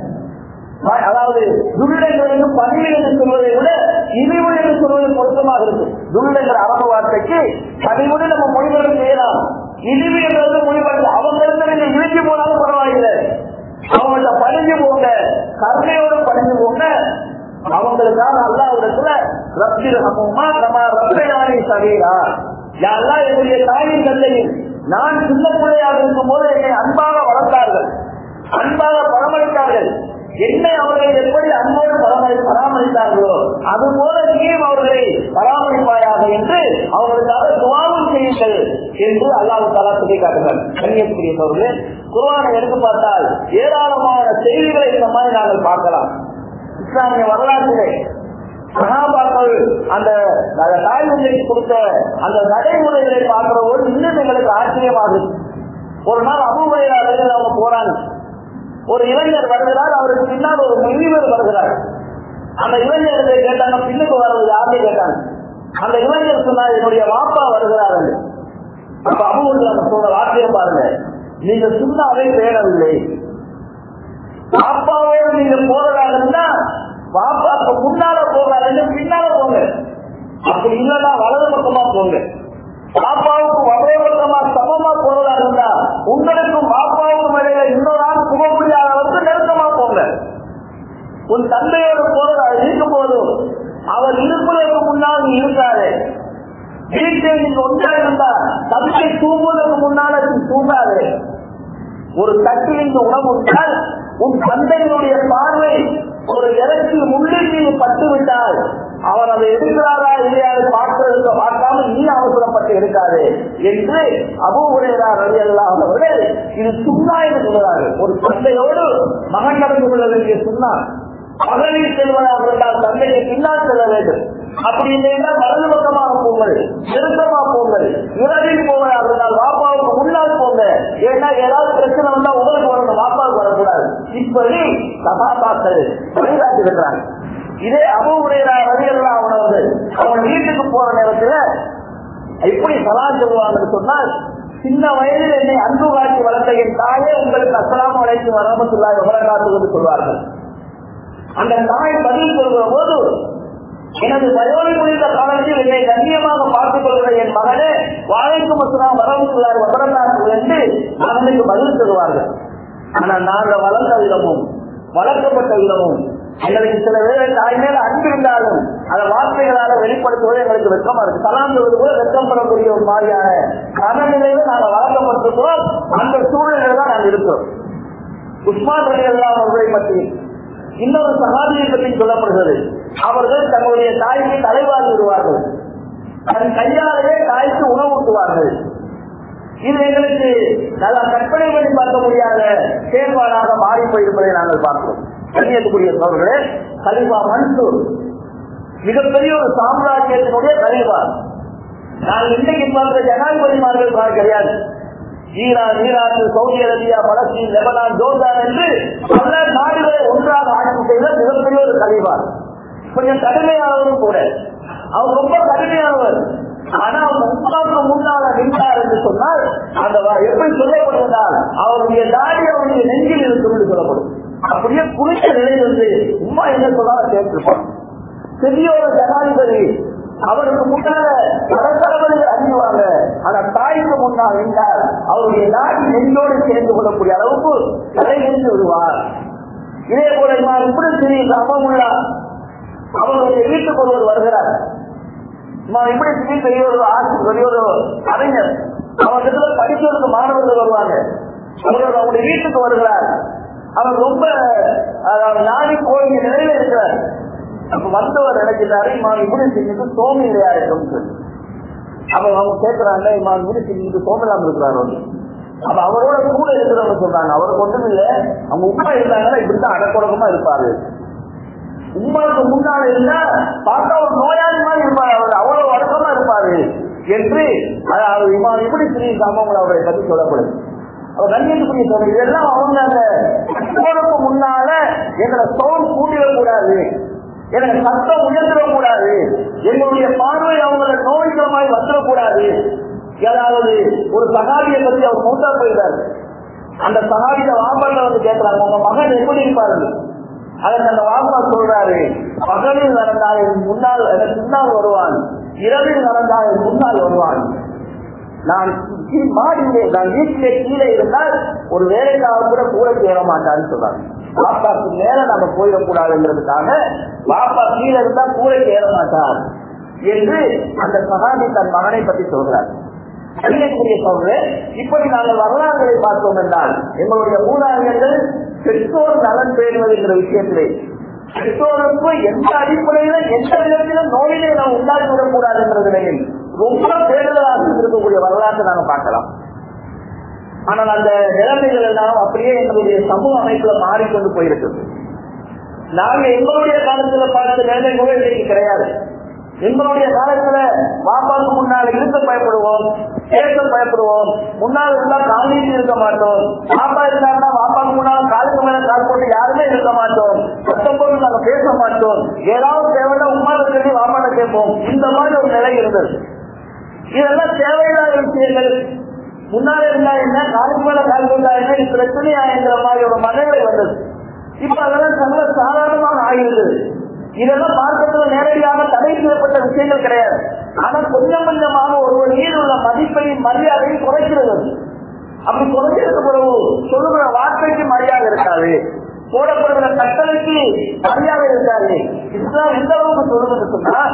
அதாவது துள்ளங்களுக்கு பணியில் என்று சொல்வதை விட இழிவு என்று சொல்வது பொருத்தமாக இருக்கு துள்ளங்கிற அரபு வார்த்தைக்கு பணிவுடன் நம்ம மொழிபெயர்ப்பு செய்யலாம் இழிவு என்றது மொழிபெயர்ப்பு அவங்க இருந்து நீங்க இழிஞ்சு போனாலும் பரவாயில்லை அவங்கள்ட்ட பணிஞ்சு போங்க கருணையோடு பணிஞ்சு போங்க அவங்களுக்காக அல்லாவிடத்துல ரப்திர் ஹமுமா நம்ம ரப்பையானி சரீரா யாரெல்லாம் என்னுடைய தாயின் தந்தையில் நான் சின்ன பிள்ளையாக இருக்கும் போது என்னை அன்பாக வளர்த்தார்கள் அன்பாக பராமரித்தார்கள் என்னை அவர்கள் எப்படி அன்போடு பராமரி பராமரித்தார்களோ அது போல நீயும் அவர்களை பராமரிப்பாயாக என்று அவர்களுக்காக துவாவும் செய்யுங்கள் என்று அல்லாஹு தாலா சொல்லி காட்டுகிறார் கண்ணியத்துக்குரியவர்களே குருவானை எடுத்து பார்த்தால் ஏராளமான செய்திகளை இந்த மாதிரி நாங்கள் பார்க்கலாம் இஸ்லாமிய வரலாற்றிலே சகாபாக்கள் அந்த தாய் தந்தைக்கு கொடுத்த அந்த நடைமுறைகளை பார்க்கிற போது இன்னும் எங்களுக்கு ஆச்சரியமாக ஒரு நாள் அபுமுறையில் அலைகள் அவங்க போறாங்க ஒரு இளைஞர் வருகிறார் அவருக்கு பின்னால் ஒரு முனிவர் வருகிறார் அந்த இளைஞர்களை கேட்டாங்க பின்னுக்கு வர்றது யாருன்னு கேட்டாங்க அந்த இளைஞர் சொன்னார் என்னுடைய வாப்பா வருகிறார் அப்ப அபுமுறையில் அந்த சொல்ற வார்த்தையை பாருங்க நீங்க சுண்ணாவே தேடவில்லை பாப்பாவோடு நீங்க போறதாக இருந்தா பாப்பா முன்னால போகாதீங்க பின்னால போங்க அப்படி இல்லைன்னா வலது பக்கமா போங்க பாப்பாவுக்கு வலது பக்கமா சமமா போறதா இருந்தா உங்களுக்கும் பாப்பாவுக்கும் இடையில இன்னொரு ஆள் புக முடியாத அளவுக்கு நெருக்கமா போங்க உன் தந்தையோடு போறதா இருக்கும் போதும் அவர் இருப்பதற்கு முன்னால் நீ இருக்காரு வீட்டில் நீங்க ஒன்றா இருந்தா தந்தை தூங்குவதற்கு முன்னால நீ தூங்காது ஒரு தட்டில் இந்த உணவு உண்டால் உன் தந்தையினுடைய பார்வை ஒரு இறக்கி முள்ளில் பட்டு விட்டால் அவர் அதை எடுக்கிறாரா இல்லையா பார்க்கிறது பார்க்காம நீ அவசரப்பட்டு எடுக்காது என்று அபூரையரார் ரவி அல்லாதவர்கள் இது சுண்ணா என்று சொல்கிறார்கள் ஒரு தந்தையோடு மகன் நடந்து கொள்ள வேண்டிய சுண்ணா மகளிர் செல்வதாக இருந்தால் தந்தையை பின்னால் செல்ல வேண்டும் அப்படி இல்லைன்னா வலது பக்கமாக போங்கள் நெருக்கமா போங்கள் இரவில் போவதாக இருந்தால் வாப்பாவை கொடுங்க ஏன்னா ஏதாவது பிரச்சனை வந்தா உங்களுக்கு வரணும் வாப்பாவுக்கு வரக்கூடாது இப்படி சகாபாக்கள் வழிகாட்டி இருக்கிறாங்க இதே அபுடைய வழியெல்லாம் அவனது அவன் வீட்டுக்கு போற நேரத்துல எப்படி சலாம் சொல்லுவாங்கன்னு சொன்னால் சின்ன வயதில் என்னை அன்பு காட்டி வளர்த்த என் தாயே உங்களுக்கு அஸ்லாம் வளைக்கும் வரமத்துள்ளாய் விவரங்காத்து என்று சொல்வார்கள் அந்த தாய் பதில் சொல்கிற போது எனது வயோதி முடிந்த காலத்தில் என்னை கண்ணியமாக பார்த்துக் கொள்கிற என் மகனே வாழைக்கும் அஸ்லாம் வரமத்துள்ளாய் விவரங்காத்து என்று மகனுக்கு பதில் சொல்வார்கள் ஆனா நாங்கள் வளர்ந்த விதமும் வளர்க்கப்பட்ட விதமும் எங்களுக்கு சில வேலை தாய் மேல அன்பு இருந்தாலும் அதை வார்த்தைகளால வெளிப்படுத்துவது எங்களுக்கு வெக்கமா இருக்கு சலாம் சொல்வது கூட வெக்கப்படக்கூடிய ஒரு மாதிரியான மனநிலையில நாங்க வளர்க்கப்பட்டிருக்கிறோம் அந்த சூழ்நிலையில தான் நாங்கள் இருக்கிறோம் உஸ்மான் அலி அல்லாம் அவர்களை பற்றி இன்னொரு சகாபியை பற்றி சொல்லப்படுகிறது அவர்கள் தங்களுடைய தாய்க்கு தலைவாரி விடுவார்கள் தன் கையாலேயே தாய்க்கு உணவு ஊட்டுவார்கள் இது எங்களுக்கு நல்ல கற்பனை பண்ணி பார்க்க முடியாத செயல்பாடாக மாறி போயிருப்பதை நாங்கள் பார்க்கிறோம் கண்ணியத்துக்குரிய சோழர்களே கலிபா மன்சூர் மிகப்பெரிய ஒரு சாம்ராஜ்யத்தினுடைய கலிபா நான் இன்றைக்கு பார்க்கிற ஜனாதிபதிமார்கள் பாரு கிடையாது Iran Iran Saudi Arabia Palestine Lebanon Jordan என்று பல நாடுகளை ஒன்றாக ஆட்சி செய்த மிகப்பெரிய ஒரு கலிபா கொஞ்சம் கடுமையானவரும் கூட அவர் ரொம்ப கடுமையானவர் ஆனா அவர் உமாவுக்கு முன்னால நின்றார் என்று சொன்னால் அந்த எப்படி சொல்லப்படுவதால் அவருடைய தாடி அவருடைய நெஞ்சில் இருக்கும் என்று சொல்லப்படும் அப்படியே குளிச்ச நிலையில் வந்து உமா என்ன சொன்னாலும் சேர்த்திருப்பான் பெரிய ஒரு ஜனாதிபதி அவருக்கு முன்னால பல தலைவர்கள் அறிவாங்க ஆனா தாய்க்கு முன்னால் நின்றால் அவருடைய நாடி நெஞ்சோடு சேர்ந்து கொள்ளக்கூடிய அளவுக்கு தலை நின்று விடுவார் இதே போல நான் இப்படி தெரியும் அமமுல்லா அவருடைய வீட்டுக்கு ஒருவர் வருகிறார் நான் இப்படி திடீர் பெரிய ஒரு ஆசை பெரிய ஒரு அறிஞர் அவர்கிட்ட படிக்கிறதுக்கு மாணவர்கள் வருவாங்க அவர்கள் அவருடைய வீட்டுக்கு வருகிறார் அவர் ரொம்ப நாடி போய் நிலையில இருக்கிறார் அப்ப வந்தவர் நினைக்கிறாரு இமான் இப்படி செஞ்சுட்டு சோமி இல்லையா இருக்கும் அப்ப அவங்க கேட்கிறாங்க இமான் இப்படி செஞ்சுட்டு சோமலாம் இருக்கிறார் அப்ப அவரோட கூட இருக்கிறவங்க சொல்றாங்க அவருக்கு ஒன்றும் இல்ல அவங்க உமா இருந்தாங்கன்னா இப்படித்தான் அடக்குழக்கமா இருப்பாரு உமாவுக்கு முன்னால இருந்தா பார்த்தா ஒரு நோயாளி மாதிரி இருப்பாரு அவர் அவ்வளவு அடக்கமா இருப்பாரு என்று அதாவது இமான் இப்படி சிறிய சம்பவங்கள் அவரை பத்தி சொல்லப்படுது அவர் கண்ணியத்துக்குரிய சொல்றது இதெல்லாம் அவங்க அந்த கட்டுக்கு முன்னால எங்களை சவுண்ட் கூட்டிடக்கூடாது எனக்கு சத்தம் உயர்த்திடக்கூடாது எங்களுடைய பார்வை அவங்கள நோய்க்கிற மாதிரி வந்துடக்கூடாது ஏதாவது ஒரு சகாபியை பத்தி அவர் மூத்தா போயிட்டாரு அந்த சகாபிய வாம்பல்ல வந்து கேட்கிறாங்க உங்க மகன் எப்படி இருப்பாரு அதற்கு அந்த வாப்பா சொல்றாரு பகலில் நடந்தால் என் முன்னால் எனக்கு முன்னால் வருவான் இரவில் நடந்தால் என் முன்னால் வருவான் நான் மாடியிலே நான் வீட்டிலே கீழே இருந்தால் ஒரு வேலைக்காக கூட கூட சேர மாட்டான்னு சொல்றாங்க பாப்பாக்கு மேல நம்ம போயிடக்கூடாதுங்கிறதுக்காக பாப்பா கீழே இருந்தா கூட சேர மாட்டார் என்று அந்த சகாபி தன் மகனை பற்றி சொல்கிறார் கண்ணியக்கூடிய சொல்ற இப்படி நாங்கள் வரலாறுகளை பார்த்தோம் என்றால் எங்களுடைய மூதாதையர்கள் பெற்றோர் நலன் பேணுவது என்ற விஷயத்திலே பெற்றோருக்கு எந்த அடிப்படையில எந்த விதத்திலும் நோயிலே நாம் உண்டாக்கி விடக்கூடாது என்ற நிலையில் ரொம்ப பேருதலாக இருக்கக்கூடிய வரலாற்றை நாங்கள் பார்க்கலாம் ஆனால் அந்த நிலைமைகள் எல்லாம் அப்படியே எங்களுடைய சமூக அமைப்புல மாறிக்கொண்டு போயிருக்கிறது நாங்க எங்களுடைய காலத்துல பார்த்த நிலைமை கூட இன்னைக்கு கிடையாது எங்களுடைய காலத்துல பாப்பாவுக்கு முன்னால இருக்க பயப்படுவோம் பேச பயப்படுவோம் முன்னால் இருந்தா காலையில் இருக்க மாட்டோம் பாப்பா இருந்தாங்கன்னா பாப்பாவுக்கு முன்னால காலுக்கு மேல கால் போட்டு யாருமே இருக்க மாட்டோம் சத்தம் போட்டு நாங்க பேச மாட்டோம் ஏதாவது தேவைன்னா உமாவை சொல்லி பாப்பாட்ட கேட்போம் இந்த மாதிரி ஒரு நிலை இருந்தது இதெல்லாம் தேவையில்லாத விஷயங்கள் முன்னாலே இருந்தா என்ன காலுக்கு மேல கால் போட்டா என்ன இது பிரச்சனையா என்கிற மாதிரி ஒரு மனநிலை வந்தது இப்ப அதெல்லாம் சர்வ சாதாரணமாக ஆகியிருந்தது இதெல்லாம் மார்க்கத்துல நேரடியாக தடை செய்யப்பட்ட விஷயங்கள் கிடையாது ஆனா கொஞ்சம் கொஞ்சமாக ஒருவர் மீது உள்ள மதிப்பையும் மரியாதையும் குறைக்கிறது அப்படி குறைச்சிருக்க பிறகு சொல்லுகிற வார்த்தைக்கு மரியாதை இருக்காது போடப்படுகிற கட்டளைக்கு மரியாதை இருக்காது இஸ்லாம் எந்த அளவுக்கு சொல்லுதுன்னு சொன்னா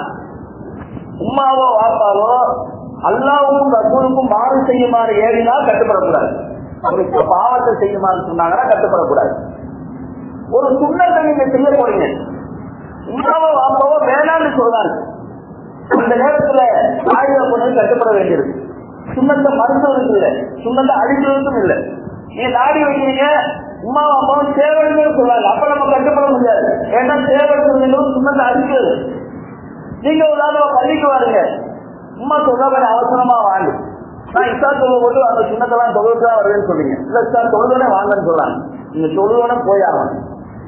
உமாவோ வாப்பாவோ அல்லாவுக்கும் ரசூலுக்கும் மாறு செய்யுமாறு ஏறினால் கட்டுப்படக்கூடாது அவருக்கு பாவத்தை செய்யுமாறு சொன்னாங்கன்னா கட்டுப்படக்கூடாது ஒரு சுண்ணத்தை நீங்க செய்ய போறீங்க உமாவோ வாப்பாவோ வேணாம்னு சொல்றாங்க அந்த நேரத்துல ஆயுத பொண்ணு கட்டுப்பட வேண்டியிருக்கு சுண்ணத்தை மருத்துவருக்கு இல்லை சுண்ணத்தை அழிக்கிறதுக்கும் இல்லை நீ நாடி வைக்கிறீங்க உமா அம்மாவும் சேவல்னு சொல்றாங்க அப்ப நம்ம கட்டுப்பட முடியாது ஏன்னா சேவல் சுண்ணத்தை அழிக்கிறது நீங்க உதாரணமா பள்ளிக்கு வாருங்க உமா சொல்ற அவசரமா வாங்க நான் இஸ்லா சொல்லும் போது அந்த சின்னத்தெல்லாம் தொழுது தான் வருதுன்னு சொன்னீங்க இல்ல இஸ்லா தொழுதுனே வாங்கன்னு சொல்லலாம் நீங்க தொழுதுனே போய் ஆகணும்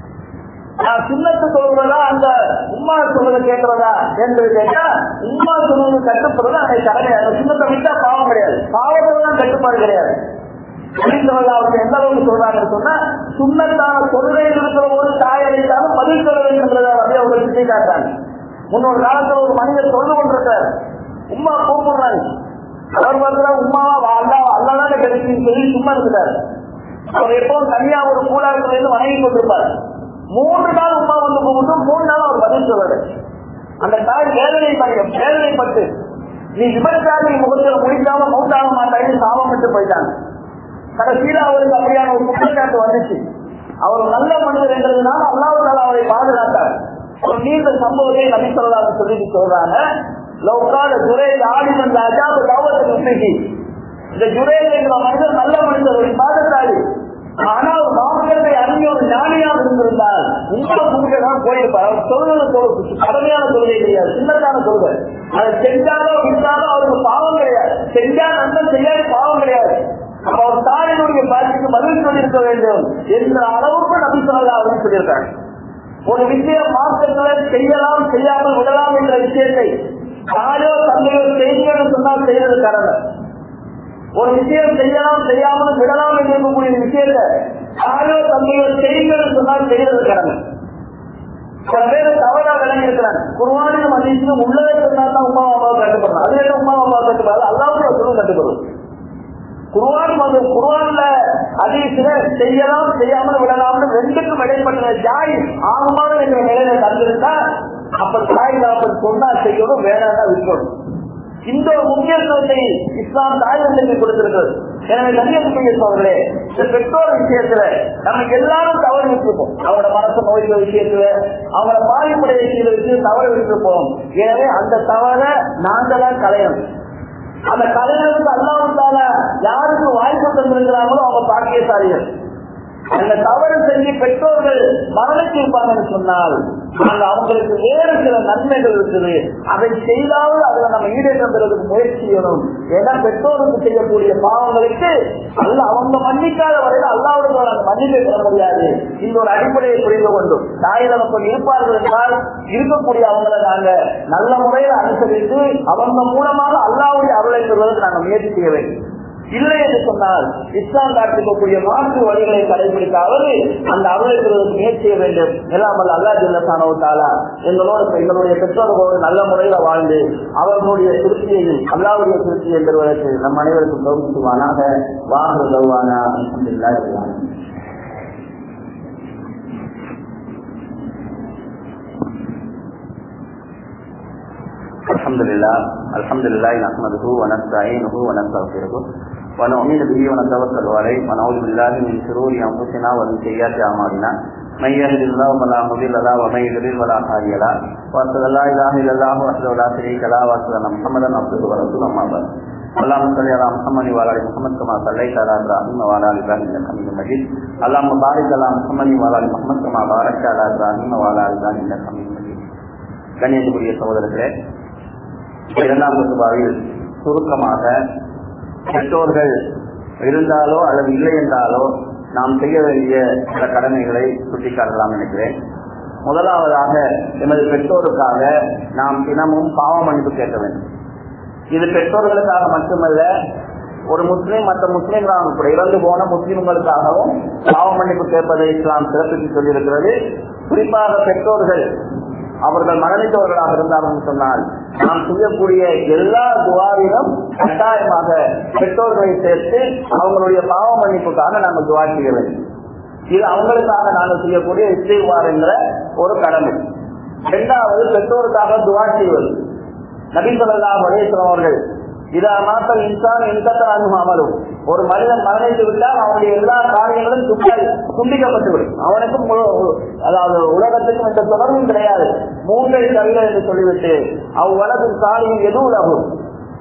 நான் சின்னத்து சொல்றதா அந்த உமா சொல்றத கேட்கறதா என்று கேட்டா உமா சொல்றது கட்டுப்படுறது அந்த கடமை அந்த சின்னத்தை விட்டா பாவம் கிடையாது பாவத்துல தான் கட்டுப்பாடு கிடையாது சொல்றதா அவங்க எந்த அளவுக்கு சொல்றாங்கன்னு சொன்னா சுண்ணத்தான தொழுகையில் இருக்கிற ஒரு தாய் அழைத்தாலும் பதில் சொல்ல வேண்டும்ன்றத அப்படியே அவங்க சுட்டி காட்டாங்க முன்னொரு காலத்துல ஒரு மனிதர் தொழுது கொண்டிருக்கார் உமா கூப்பிடுறாங்க அவர் பார்த்தா உமாவா அல்லா அல்லாதான் கிடைக்குன்னு சொல்லி சும்மா இருக்கிறார் அவர் எப்பவும் தனியா ஒரு கூடாரத்துல இருந்து வணங்கி கொண்டிருப்பார் மூன்று நாள் உமா வந்து கூப்பிட்டு மூணு நாள் அவர் பதில் சொல்லல அந்த தாய் வேதனை வேதனைப்பட்டு நீ விபச்சாரி முகத்தில் முடிக்காம மௌத்தாக மாட்டாங்க சாபப்பட்டு போயிட்டாங்க கடைசியில அவருக்கு அப்படியான ஒரு குற்றச்சாட்டு வந்துச்சு அவர் நல்ல மனிதர் என்றதுனால அல்லாவுக்கால அவரை பாதுகாத்தார் ஒரு நீண்ட சம்பவத்தை நபி சொல்லலாம்னு சொல்லிட்டு சொல்றாங்க லௌகால துரை ஆடிமன் ராஜா தாவத்தில் உண்மைக்கு இந்த ஜுரேல் என்ற மனிதர் நல்ல மனிதர் ஒரு பாதத்தாளி ஆனால் மார்க்கத்தை அறிஞ்ச ஒரு ஞானியாக இருந்திருந்தால் உங்களை கும்பிட்டு போயிருப்பார் அவர் சொல்றது தொழுது கடமையான தொழுகை கிடையாது சின்னத்தான தொழுகை அதை செஞ்சாலோ விட்டாலோ அவருக்கு பாவம் கிடையாது செஞ்சா நன்மை செய்யாத பாவம் கிடையாது அப்ப அவர் தாயினுடைய பாதிக்கு பதில் சொல்லியிருக்க வேண்டும் என்ற அளவுக்கு நபி சொல்லலாம் அப்படின்னு சொல்லியிருக்காங்க ஒரு விஷயம் மார்க்கங்களை செய்யலாம் செய்யாமல் விடலாம் என்ற விஷயத்தை தாயோ தந்தையோ செய்யுங்கள் சொன்னால் செய்வது கடமை ஒரு விஷயம் செய்யலாம் செய்யாமல் விடலாம் என்று இருக்கக்கூடிய விஷயத்தை யாரோ தந்தையோ செய்யுங்கள் சொன்னால் செய்வது கடமை சில பேர் தவறா விளங்கி இருக்கிறாங்க குருவானிலும் அதிகம் உள்ளதை சொன்னால் தான் உமா அம்மாவை கட்டுப்படுறோம் அது என்ன உமா அம்மாவை கட்டுப்பாடு அல்லாவுடைய சொல்லும் கட்டுப்படும் குருவான் வந்து குருவான்ல அதிகத்துல செய்யலாம் செய்யாமல் விடலாம்னு ரெண்டுக்கும் இடைப்பட்ட ஜாய் ஆகுமான என்ற நிலையில தந்திருந்தா அப்ப தாய் தாப்பன் சொன்னா செய்யணும் வேணாம்னா விற்கணும் இந்த ஒரு முக்கியத்துவத்தை இஸ்லாம் தாய் தந்தைக்கு கொடுத்திருக்கிறது எனவே கண்ணியத்துக்குரிய சோழர்களே இந்த பெற்றோர் விஷயத்துல நமக்கு எல்லாரும் தவறு விட்டுருப்போம் அவங்களோட மனசு நோய்கிற விஷயத்துல அவங்களோட பாதிப்புடைய விஷயத்துல தவறு விட்டுருப்போம் எனவே அந்த தவறை நாங்களாம் கலையணும் அந்த கலைஞருக்கு அல்லாவுத்தால யாருக்கு வாய்ப்பு தந்திருக்கிறாங்களோ அவங்க பாக்கியசாலிகள் அந்த தவறு செஞ்சு பெற்றோர்கள் மரணிச்சிருப்பாங்கன்னு சொன்னால் அங்க அவங்களுக்கு வேறு சில நன்மைகள் இருக்குது அதை செய்தாவது அதுல நம்ம ஈடேற்றம் பெறுவதற்கு முயற்சி செய்யணும் ஏன்னா பெற்றோருக்கு செய்யக்கூடிய பாவங்களுக்கு அல்ல அவங்க மன்னிக்காத வரையில் அல்லாவுடைய அந்த மன்னிப்பை பெற முடியாது இந்த ஒரு அடிப்படையை புரிந்து கொண்டும் தாய் நமக்கு இருப்பார்கள் என்றால் இருக்கக்கூடிய அவங்களை நாங்க நல்ல முறையில் அனுசரித்து அவங்க மூலமாக அல்லாவுடைய அருளை பெறுவதற்கு நாங்கள் முயற்சி செய்ய வேண்டும் இல்லை என்று சொன்னால் இஸ்லாம் காட்டிக்கக்கூடிய மாற்று வழிகளை கடைபிடித்தாவது அந்த அருளை பெறுவதற்கு முயற்சி செய்ய வேண்டும் எல்லாம் வல்ல அல்லா ஜில்லசானவுத்தாலா எங்களோட எங்களுடைய பெற்றோர்களோடு நல்ல முறையில் வாழ்ந்து அவர்களுடைய திருப்தியையும் அல்லாவுடைய திருப்தியை பெறுவதற்கு நம் அனைவருக்கும் கௌரவிக்குவானாக வாங்க கௌவானா அல்ஹம்துலில்லாஹ் الحمد لله الحمد لله نحمده ونستعينه ونستغفره ونؤمن به ونتوكل عليه ونعوذ بالله من شرور انفسنا ومن سيئات اعمالنا من يهد الله فلا مضل له ومن يضلل فلا هادي له واشهد ان لا اله الا الله وحده لا شريك له واشهد ان محمدا عبده ورسوله اما بعد اللهم صل على محمد وعلى ال محمد كما صليت على ابراهيم وعلى ال ابراهيم انك حميد مجيد اللهم بارك على محمد وعلى ال محمد كما باركت على ابراهيم وعلى ال ابراهيم انك حميد مجيد கண்ணியத்துக்குரிய சகோதரர்களே இரண்டாம் குத்துபாவில் சுருக்கமாக பெற்றோர்கள் இருந்தாலோ அல்லது இல்லை என்றாலோ நாம் செய்ய வேண்டிய சில கடமைகளை சுட்டிக்காட்டலாம் நினைக்கிறேன் முதலாவதாக எமது பெற்றோருக்காக நாம் தினமும் பாவ மன்னிப்பு கேட்க வேண்டும் இது பெற்றோர்களுக்காக மட்டுமல்ல ஒரு முஸ்லீம் மற்ற முஸ்லீம்களாக கூட இறந்து போன முஸ்லீம்களுக்காகவும் பாவ மன்னிப்பு கேட்பதை இஸ்லாம் சிறப்பித்து சொல்லியிருக்கிறது குறிப்பாக பெற்றோர்கள் அவர்கள் மரணித்தவர்களாக இருந்தார்கள் சொன்னால் நாம் செய்யக்கூடிய எல்லா துவாவிலும் கட்டாயமாக பெற்றோர்களை சேர்த்து அவங்களுடைய பாவ மன்னிப்புக்காக நாங்கள் துவா செய்ய வேண்டும் இது அவங்களுக்காக நாங்கள் செய்யக்கூடிய இசைவார் என்ற ஒரு கடமை இரண்டாவது பெற்றோருக்காக துவா செய்வது நபி சொல்லா மகேஸ்வரம் அவர்கள் இதா மாத்தல் இன்சான் இன்சத்தன் அனுமாமலும் ஒரு மனிதன் மரணித்து விட்டால் அவனுடைய எல்லா காரியங்களும் துண்டாய் துண்டிக்கப்பட்டுவிடும் அவனுக்கும் முழு- அதாவது உலகத்துக்கும் எந்த தொடர்பும் கிடையாது மூன்றை தவிர என்று சொல்லிவிட்டு அவ்வளவு சாலியும் எது உலகும்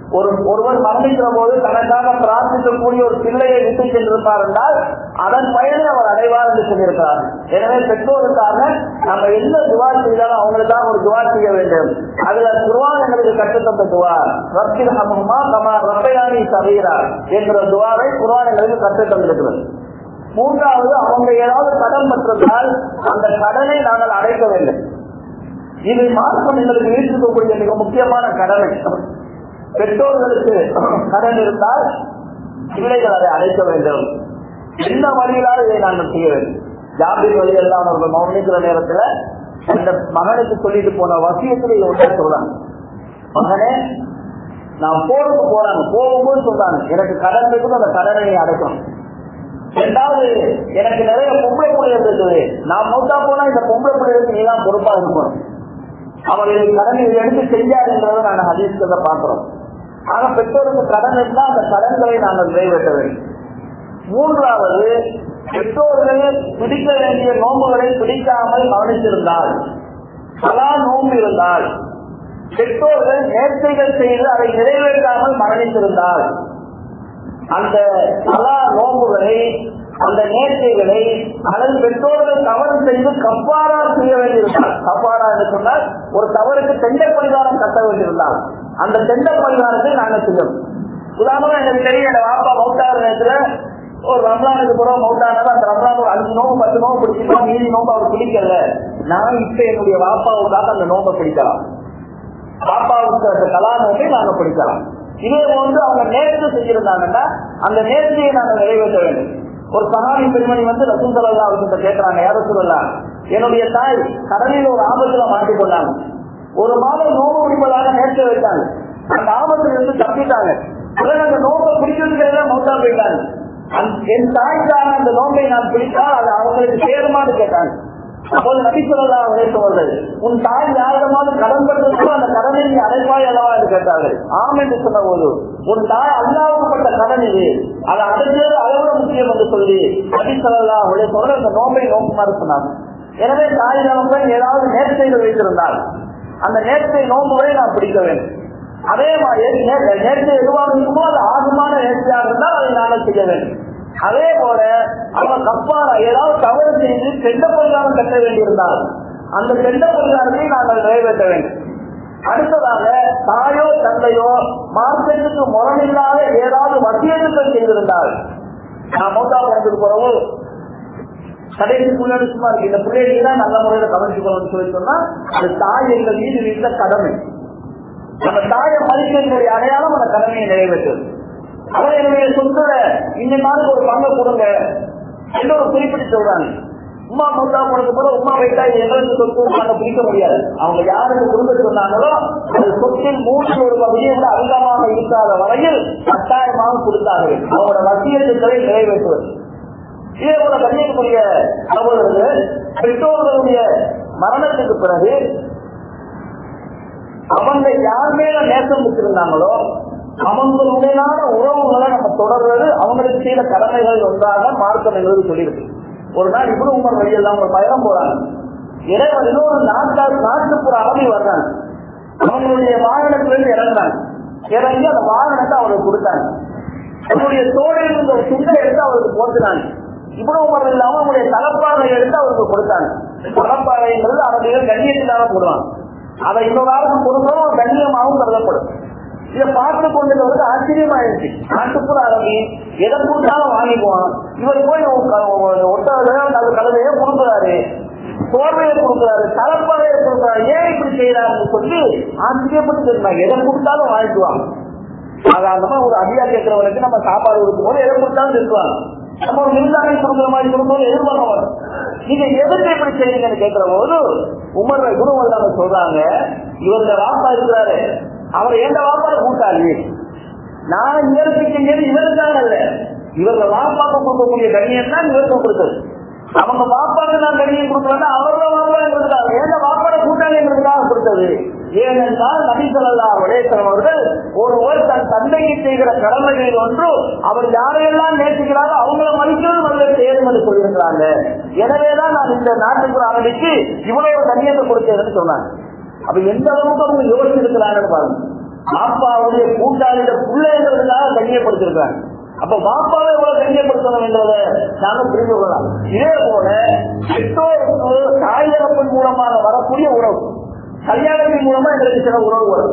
ஒரு ஒருவர் மரணிக்கிற போது தனக்காக பிரார்த்திக்கக்கூடிய ஒரு பிள்ளையை விட்டு சென்றிருப்பார் என்றால் அதன் பயனை அவர் அடைவார் என்று சொல்லியிருக்கிறார் எனவே பெற்றோருக்காக நம்ம எந்த துவா செய்தாலும் அவங்களுக்காக ஒரு துவா செய்ய வேண்டும் அதுல குருவான் எங்களுக்கு கற்றுத்தந்த துவா ரப்பில் ஹமுமா கமா ரப்பையானி சவீரா என்கிற துவாவை குருவான் எங்களுக்கு கற்றுத்தந்திருக்கிறது மூன்றாவது அவங்க ஏதாவது கடன் பெற்றிருந்தால் அந்த கடனை நாங்கள் அடைக்க வேண்டும் இது மார்க்கம் எங்களுக்கு வீட்டிருக்கக்கூடிய மிக முக்கியமான கடமை பெற்றோர்களுக்கு கடன் இருந்தால் பிள்ளைகள் அதை அழைக்க வேண்டும் என்ன வழியிலாவது இதை நாங்கள் செய்ய வேண்டும் ஜாபிர் வழியெல்லாம் அவர்கள் மௌனிக்கிற நேரத்துல அந்த மகனுக்கு சொல்லிட்டு போன வசியத்துல இதை ஒன்றா சொல்றாங்க மகனே நான் போருக்கு போறாங்க போகும்போது சொல்றாங்க எனக்கு கடன் இருக்குது அந்த கடனை நீ அடைக்கணும் ரெண்டாவது எனக்கு நிறைய பொம்பளை பிள்ளைகள் இருக்குது நான் மௌத்தா போனா இந்த பொம்பளை பிள்ளைகளுக்கு நீ தான் பொறுப்பா இருக்கணும் அவர் இதை கடனை எடுத்து செஞ்சாருன்றதை நாங்கள் ஹதீஸ்கிறத பார்க்கிறோம் ஆக பெற்றோருக்கு கடன் இருந்தால் அந்த கடன்களை நாங்கள் நிறைவேற்ற வேண்டும் மூன்றாவது பெற்றோர்கள் பிடிக்க வேண்டிய நோம்புகளை பிடிக்காமல் கவனித்திருந்தால் பலா நோம்பு இருந்தால் பெற்றோர்கள் நேர்த்தைகள் செய்து அதை நிறைவேற்றாமல் மரணித்திருந்தால் அந்த பலா நோம்புகளை அந்த நேர்த்தைகளை அல்லது பெற்றோர்கள் தவறு செய்து கப்பாரா செய்ய வேண்டியிருந்தால் கப்பாரா என்று சொன்னால் ஒரு தவறுக்கு தெண்ட பரிகாரம் கட்ட வேண்டியிருந்தால் அந்த தெண்ட பரிகாரத்தை நாங்கள் செய்யணும் உதாரணமா எனக்கு தெரியும் என் வாப்பா மௌத்தார நேரத்துல ஒரு ரம்லானுக்கு கூட மௌத்தானது அந்த ரம்லான் ஒரு அஞ்சு நோம்பு பத்து நோம்பு பிடிச்சிருக்கோம் மீதி நோம்பு அவர் பிடிக்கல நான் இப்ப என்னுடைய வாப்பாவுக்காக அந்த நோம்பை பிடிக்கலாம் பாப்பாவுக்கு அந்த கலா நோம்பை நாங்க பிடிக்கலாம் இதே போன்று அவங்க நேர்த்து செஞ்சிருந்தாங்கன்னா அந்த நேர்த்தியை நாங்க நிறைவேற்ற வேண்டும் ஒரு சகாரி பெண்மணி வந்து ரசூல் சலா அவர்கிட்ட கேட்கிறாங்க யாரும் சொல்லலாம் என்னுடைய தாய் கடலில் ஒரு ஆபத்துல மாட்டிக்கொண்டாங்க ஒரு மாதம் நோம்பு பிடிப்பதாக நேர்த்து வைத்தாங்க அந்த ஆபத்துல இருந்து தப்பிட்டாங்க பிறகு அந்த நோம்பை பிடிக்கிறதுக்கு மௌத்தா போயிட்டாங்க என் தாய்க்கான அந்த நோம்பை நான் பிடித்தால் அது அவங்களுக்கு சேருமான்னு கேட்டாங்க அப்போது நபி சொல்லா உழைத்தவர்கள் உன் தாய் யாரிடமாவது கடன் பெற்றதோ அந்த கடனை நீ அடைப்பாய் அல்லவா என்று கேட்டார்கள் ஆம் என்று சொன்ன போது உன் தாய் அல்லாவுப்பட்ட கடன் இது அதை அடைஞ்சது அளவுல முக்கியம் என்று சொல்லி நபி சொல்லா உழைத்தவர்கள் அந்த நோம்பை நோக்குமாறு சொன்னாங்க எனவே தாய் நோம்பை ஏதாவது நேர்த்தையில் வைத்திருந்தால் அந்த நேர்த்தை நோம்புகளை நான் பிடிக்க வேண்டும் அதே மாதிரி நேர்த்தை எதுவாக இருக்குமோ அது ஆகுமான நேர்த்தியாக இருந்தால் அதை நாங்கள் செய்ய வேண்டும் அதே போல அவன் கப்பாரா ஏதாவது தவறு செய்து செண்ட பரிகாரம் கட்ட வேண்டியிருந்தால் அந்த செண்ட பரிகாரத்தை நாங்கள் நிறைவேற்ற வேண்டும் அடுத்ததாக தாயோ தந்தையோ மார்க்கெட்டுக்கு முரணில்லாத ஏதாவது வசியத்துக்கள் செய்திருந்தால் நான் மௌத்தா படத்துக்கு போறவோ கடைசி பிள்ளைங்க சும்மா இருக்கு இந்த பிள்ளைங்க தான் நல்ல முறையில கவனிச்சுக்கணும்னு சொல்லி சொன்னா அது தாய் எங்கள் வீடு வீட்டுல கடமை நம்ம தாயை மதிக்கிறதுடைய அடையாளம் அந்த கடமையை நிறைவேற்றுது அவர் என்னுடைய சொத்துல இந்த நாளுக்கு ஒரு பங்கை கொடுங்க என்று ஒரு குறிப்பிட்டு சொல்றாங்க உமா மூத்தா போனது கூட உமா வைத்தா எங்களுக்கு சொத்து நாங்க பிடிக்க முடியாது அவங்க யாருக்கு கொடுக்க சொன்னாங்களோ அது சொத்தில் மூன்று ஒரு பகுதியை விட அதிகமாக இருக்காத வரையில் கட்டாயமாக கொடுத்தார்கள் அவங்களோட வசியத்துக்களை நிறைவேற்றுவது இதே போல கண்ணியக்கூடிய சகோதரர்கள் பெற்றோர்களுடைய மரணத்துக்கு பிறகு அவங்க யார் மேல நேசம் வச்சிருந்தாங்களோ அவங்களுடனான உறவுகளை நம்ம தொடர்றது அவங்களுக்கு செய்த கடமைகள் ஒன்றாக மார்க்கம் என்பது சொல்லியிருக்கு ஒரு நாள் இவ்வளவு உமர் வழியெல்லாம் ஒரு பயணம் போறாங்க இறைவன் இன்னொரு நாட்டால் நாட்டுப்புற அரபி வர்றாங்க அவங்களுடைய வாகனத்திலிருந்து இறங்குறாங்க இறங்கி அந்த வாகனத்தை அவருக்கு கொடுத்தாங்க அவருடைய தோழில் இருந்த ஒரு துண்டை எடுத்து அவருக்கு போட்டுனாங்க இவ்வளவு உமர் இல்லாம அவங்களுடைய தலப்பாறை எடுத்து அவருக்கு கொடுத்தாங்க தலப்பாறைங்கிறது அரபிகள் கண்ணியத்திலாக போடுவாங்க அதை இன்னொரு ஆளுக்கு கொடுக்கணும் கண்ணியமாகவும் கருதப்படும் இதை பார்த்து கொண்டது வந்து ஆச்சரியமாயிருச்சு நாட்டுப்புற அரபி எதை கொடுத்தாலும் வாங்கிக்குவான் இவர் போய் ஒட்டதையோ அது கலவையோ கொடுக்குறாரு சோர்வையை கொடுக்குறாரு தலப்பாறையை கொடுக்குறாரு ஏன் இப்படி செய்யறாருன்னு சொல்லி ஆச்சரியப்பட்டு தெரியுமா எதை கொடுத்தாலும் வாங்கிக்குவாங்க சாதாரணமா ஒரு அடியா கேட்கிறவனுக்கு நம்ம சாப்பாடு கொடுக்கும் போது எதை கொடுத்தாலும் திட்டுவாங்க நம்ம ஒரு விருந்தாணி கொடுக்குற மாதிரி கொடுக்கும்போது எதிர்பார்க்க மாட்டோம் நீங்க எதுக்கு இப்படி செய்யுங்கன்னு கேட்கிற போது உமர் குரு வல்லாம சொல்றாங்க இவருடைய வாப்பா இருக்கிறாரு அவர் எந்த வாப்பாட கூட்டாளி நான் இயற்பிக்கின்றது இவருக்காக அல்ல இவங்க வாப்பாக்கு கொடுக்கக்கூடிய கண்ணியம் தான் இவருக்கு கொடுத்தது அவங்க வாப்பாக்கு நான் கண்ணியம் கொடுக்கலன்னா அவரோட வாப்பா எங்களுக்காக எந்த வாப்பாட கூட்டாளி எங்களுக்காக கொடுத்தது ஏனென்றால் நபிசல்லா உலேசன் அவர்கள் ஒருவர் தன் தந்தைக்கு செய்கிற கடமைகளில் ஒன்று அவர் யாரையெல்லாம் நேசிக்கிறாரோ அவங்கள மதிக்கிறது முதல்ல சேரும் என்று சொல்லியிருக்கிறாங்க எனவேதான் நான் இந்த நாட்டுக்கு அரபிக்கு இவ்வளவு கண்ணியத்தை கொடுத்தேன்னு சொன்னாங்க அப்ப எந்த அளவுக்கு அவங்க யோசிச்சிருக்கிறாங்கன்னு பாருங்க பாப்பாவுடைய கூட்டாளியில பிள்ளைங்கிறதுக்காக கண்ணியப்படுத்திருக்காங்க அப்ப பாப்பாவை எவ்வளவு கண்ணியப்படுத்தணும் என்றதை நாங்க புரிந்து கொள்ளலாம் இதே போல பெற்றோருக்கு தாய் தகப்பன் மூலமாக வரக்கூடிய உறவு கல்யாணத்தின் மூலமா எங்களுக்கு சில உறவு வரும்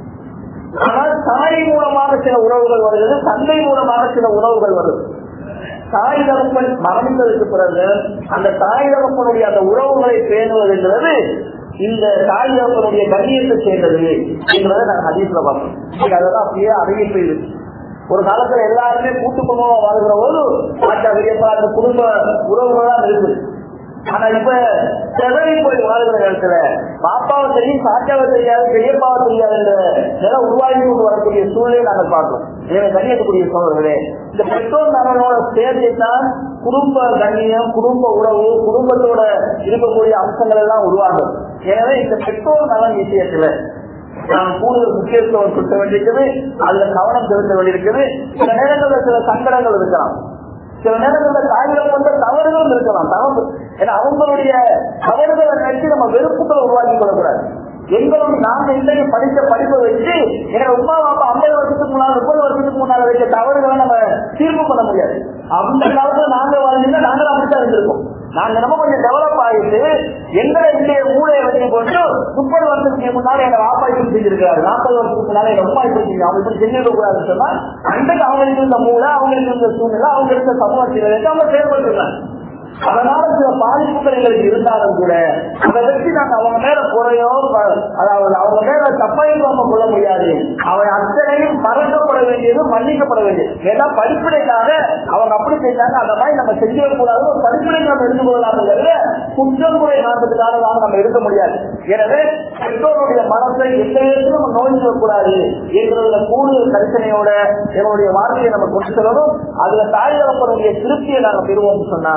ஆனால் தாய் மூலமாக சில உறவுகள் வருகிறது தந்தை மூலமாக சில உறவுகள் வருது தாய் தகப்பன் மரணித்ததற்கு பிறகு அந்த தாய் தகப்பனுடைய அந்த உறவுகளை பேணுவது என்பது இந்த தாய் தகப்பனுடைய கண்ணியத்தை சேர்ந்தது என்பதை நாங்கள் ஹதீஸ்ல பார்ப்போம் இன்னைக்கு அதெல்லாம் அப்படியே அறிவிப்பு இருக்கு ஒரு காலத்துல எல்லாருமே கூட்டு குடும்பமா வாழ்கிற போது பாட்டா பெரியப்பா அந்த குடும்ப உறவுகள் தான் இருக்குது ஆனா இப்ப செவரி போய் வாழ்கிற இடத்துல பாப்பாவை தெரியும் சாச்சாவை தெரியாது பெரியப்பாவை தெரியாது என்ற நிலை உருவாகி கொண்டு வரக்கூடிய சூழ்நிலை நாங்கள் பார்க்கிறோம் எனவே கண்ணியத்துக்குரிய சோழர்களே இந்த பெற்றோர் நலனோட சேர்ந்துதான் குடும்ப கண்ணியம் குடும்ப உறவு குடும்பத்தோட இருக்கக்கூடிய அம்சங்கள் எல்லாம் உருவாகும் எனவே இந்த பெற்றோர் நலன் விஷயத்துல நாம் கூடுதல் முக்கியத்துவம் கொடுக்க வேண்டியிருக்குது அதுல கவனம் செலுத்த வேண்டியிருக்குது சில நேரங்களில் சில சங்கடங்கள் இருக்கலாம் சில நேரங்களில் தாய்கள் கொண்ட தவறுகளும் இருக்கலாம் தவறு ஏன்னா அவங்களுடைய தவறுகளை நினைச்சு நம்ம வெறுப்புகளை உருவாக்கி கொள்ளக்கூடாது எங்களுடைய நாங்க இன்றைக்கு படித்த படிப்பை வச்சு எங்க உமா அப்பா ஐம்பது வருஷத்துக்கு முன்னால முப்பது வருஷத்துக்கு முன்னால வச்ச தவறுகளை நம்ம தீர்ப்பு பண்ண முடியாது அந்த காலத்துல நாங்க வாழ்ந்தீங்கன்னா நாங்களும் அப்படித்தான் இருந்திருக்கோம் நாங்க நம்ம கொஞ்சம் டெவலப் ஆகிட்டு எங்களை இன்றைய மூளையை வச்சு கொண்டு முப்பது வருஷத்துக்கு முன்னால எங்க வாப்பா இப்படி செஞ்சிருக்காரு நாற்பது வருஷத்துக்கு முன்னால எங்க அம்மா இப்படி செஞ்சு அவங்க இப்படி செஞ்சிருக்க கூடாதுன்னு சொன்னா அன்றைக்கு அவங்களுக்கு இருந்த மூளை அவங்களுக்கு இருந்த சூழ்நிலை அவங்க இருந்த சமூகத்தில் வச்சு அவங்க செயல்பட்டுருக்காங்க அதனால சில பாதிப்புகள் எங்களுக்கு இருந்தாலும் கூட அதை வச்சு நாங்க அவங்க மேல குறையோ அதாவது அவங்க மேல தப்பையும் நம்ம கொள்ள முடியாது அவை அத்தனையும் மறக்கப்பட வேண்டியது மன்னிக்கப்பட வேண்டியது ஏன்னா படிப்பினைக்காக அவங்க அப்படி செஞ்சாங்க அந்த மாதிரி நம்ம செஞ்சிடக்கூடாது ஒரு படிப்பினை நம்ம எடுத்து கொள்ளலாம்ங்கிறத குற்றம் குறை காண்பதுக்காக நம்ம இருக்க முடியாது எனவே பெற்றோருடைய மனசை எந்த விதத்திலும் நம்ம நோய்க்க கூடாது என்கிறதுல கூடுதல் கரிசனையோட என்னுடைய வார்த்தையை நம்ம கொண்டு செல்லணும் அதுல தாய் தகப்பனுடைய திருப்தியை நாங்க பெறுவோம்னு சொன்னா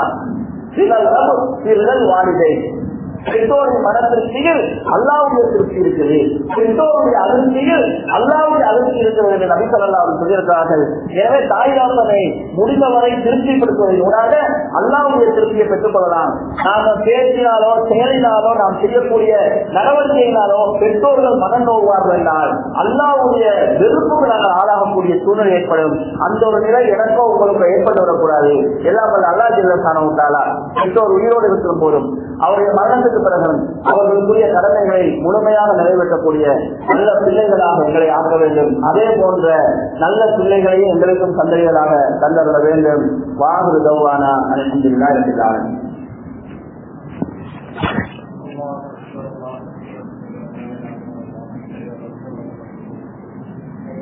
சிலர் வாலிதை பெற்றோருடைய மன திருப்தியில் அல்லாவுடைய திருப்தி இருக்குது பெற்றோருடைய அதிருப்தியில் அல்லாவுடைய அதிருப்தி இருக்கிறது என்று நபி சொல்லா சொல்லியிருக்கிறார்கள் எனவே தாய்தாசனை முடிந்தவரை திருப்திப்படுத்துவதனூடாக அல்லாவுடைய திருப்தியை பெற்றுக் கொள்ளலாம் நாம பேசினாலோ செயலினாலோ நாம் செய்யக்கூடிய நடவடிக்கையினாலோ பெற்றோர்கள் மனம் நோவார்கள் என்றால் அல்லாவுடைய வெறுப்புக்கு நாங்கள் ஆளாகக்கூடிய சூழ்நிலை ஏற்படும் அந்த ஒரு நிலை எனக்கோ உங்களுக்கு ஏற்பட்டு வரக்கூடாது எல்லாம் அல்லா ஜில்லசான உண்டாலா பெற்றோர் உயிரோடு இருக்கிற போதும் அவருடைய மரணத்துக்கு பிறகு அவர்களுக்குரிய கடமைகளை முழுமையாக நிறைவேற்றக்கூடிய நல்ல பிள்ளைகளாக எங்களை ஆக்க வேண்டும் அதே போன்ற நல்ல பிள்ளைகளையும் எங்களுக்கும் சந்ததிகளாக தந்தர வேண்டும் வாகு தௌவானா அனைத்து இருக்கிறார்கள்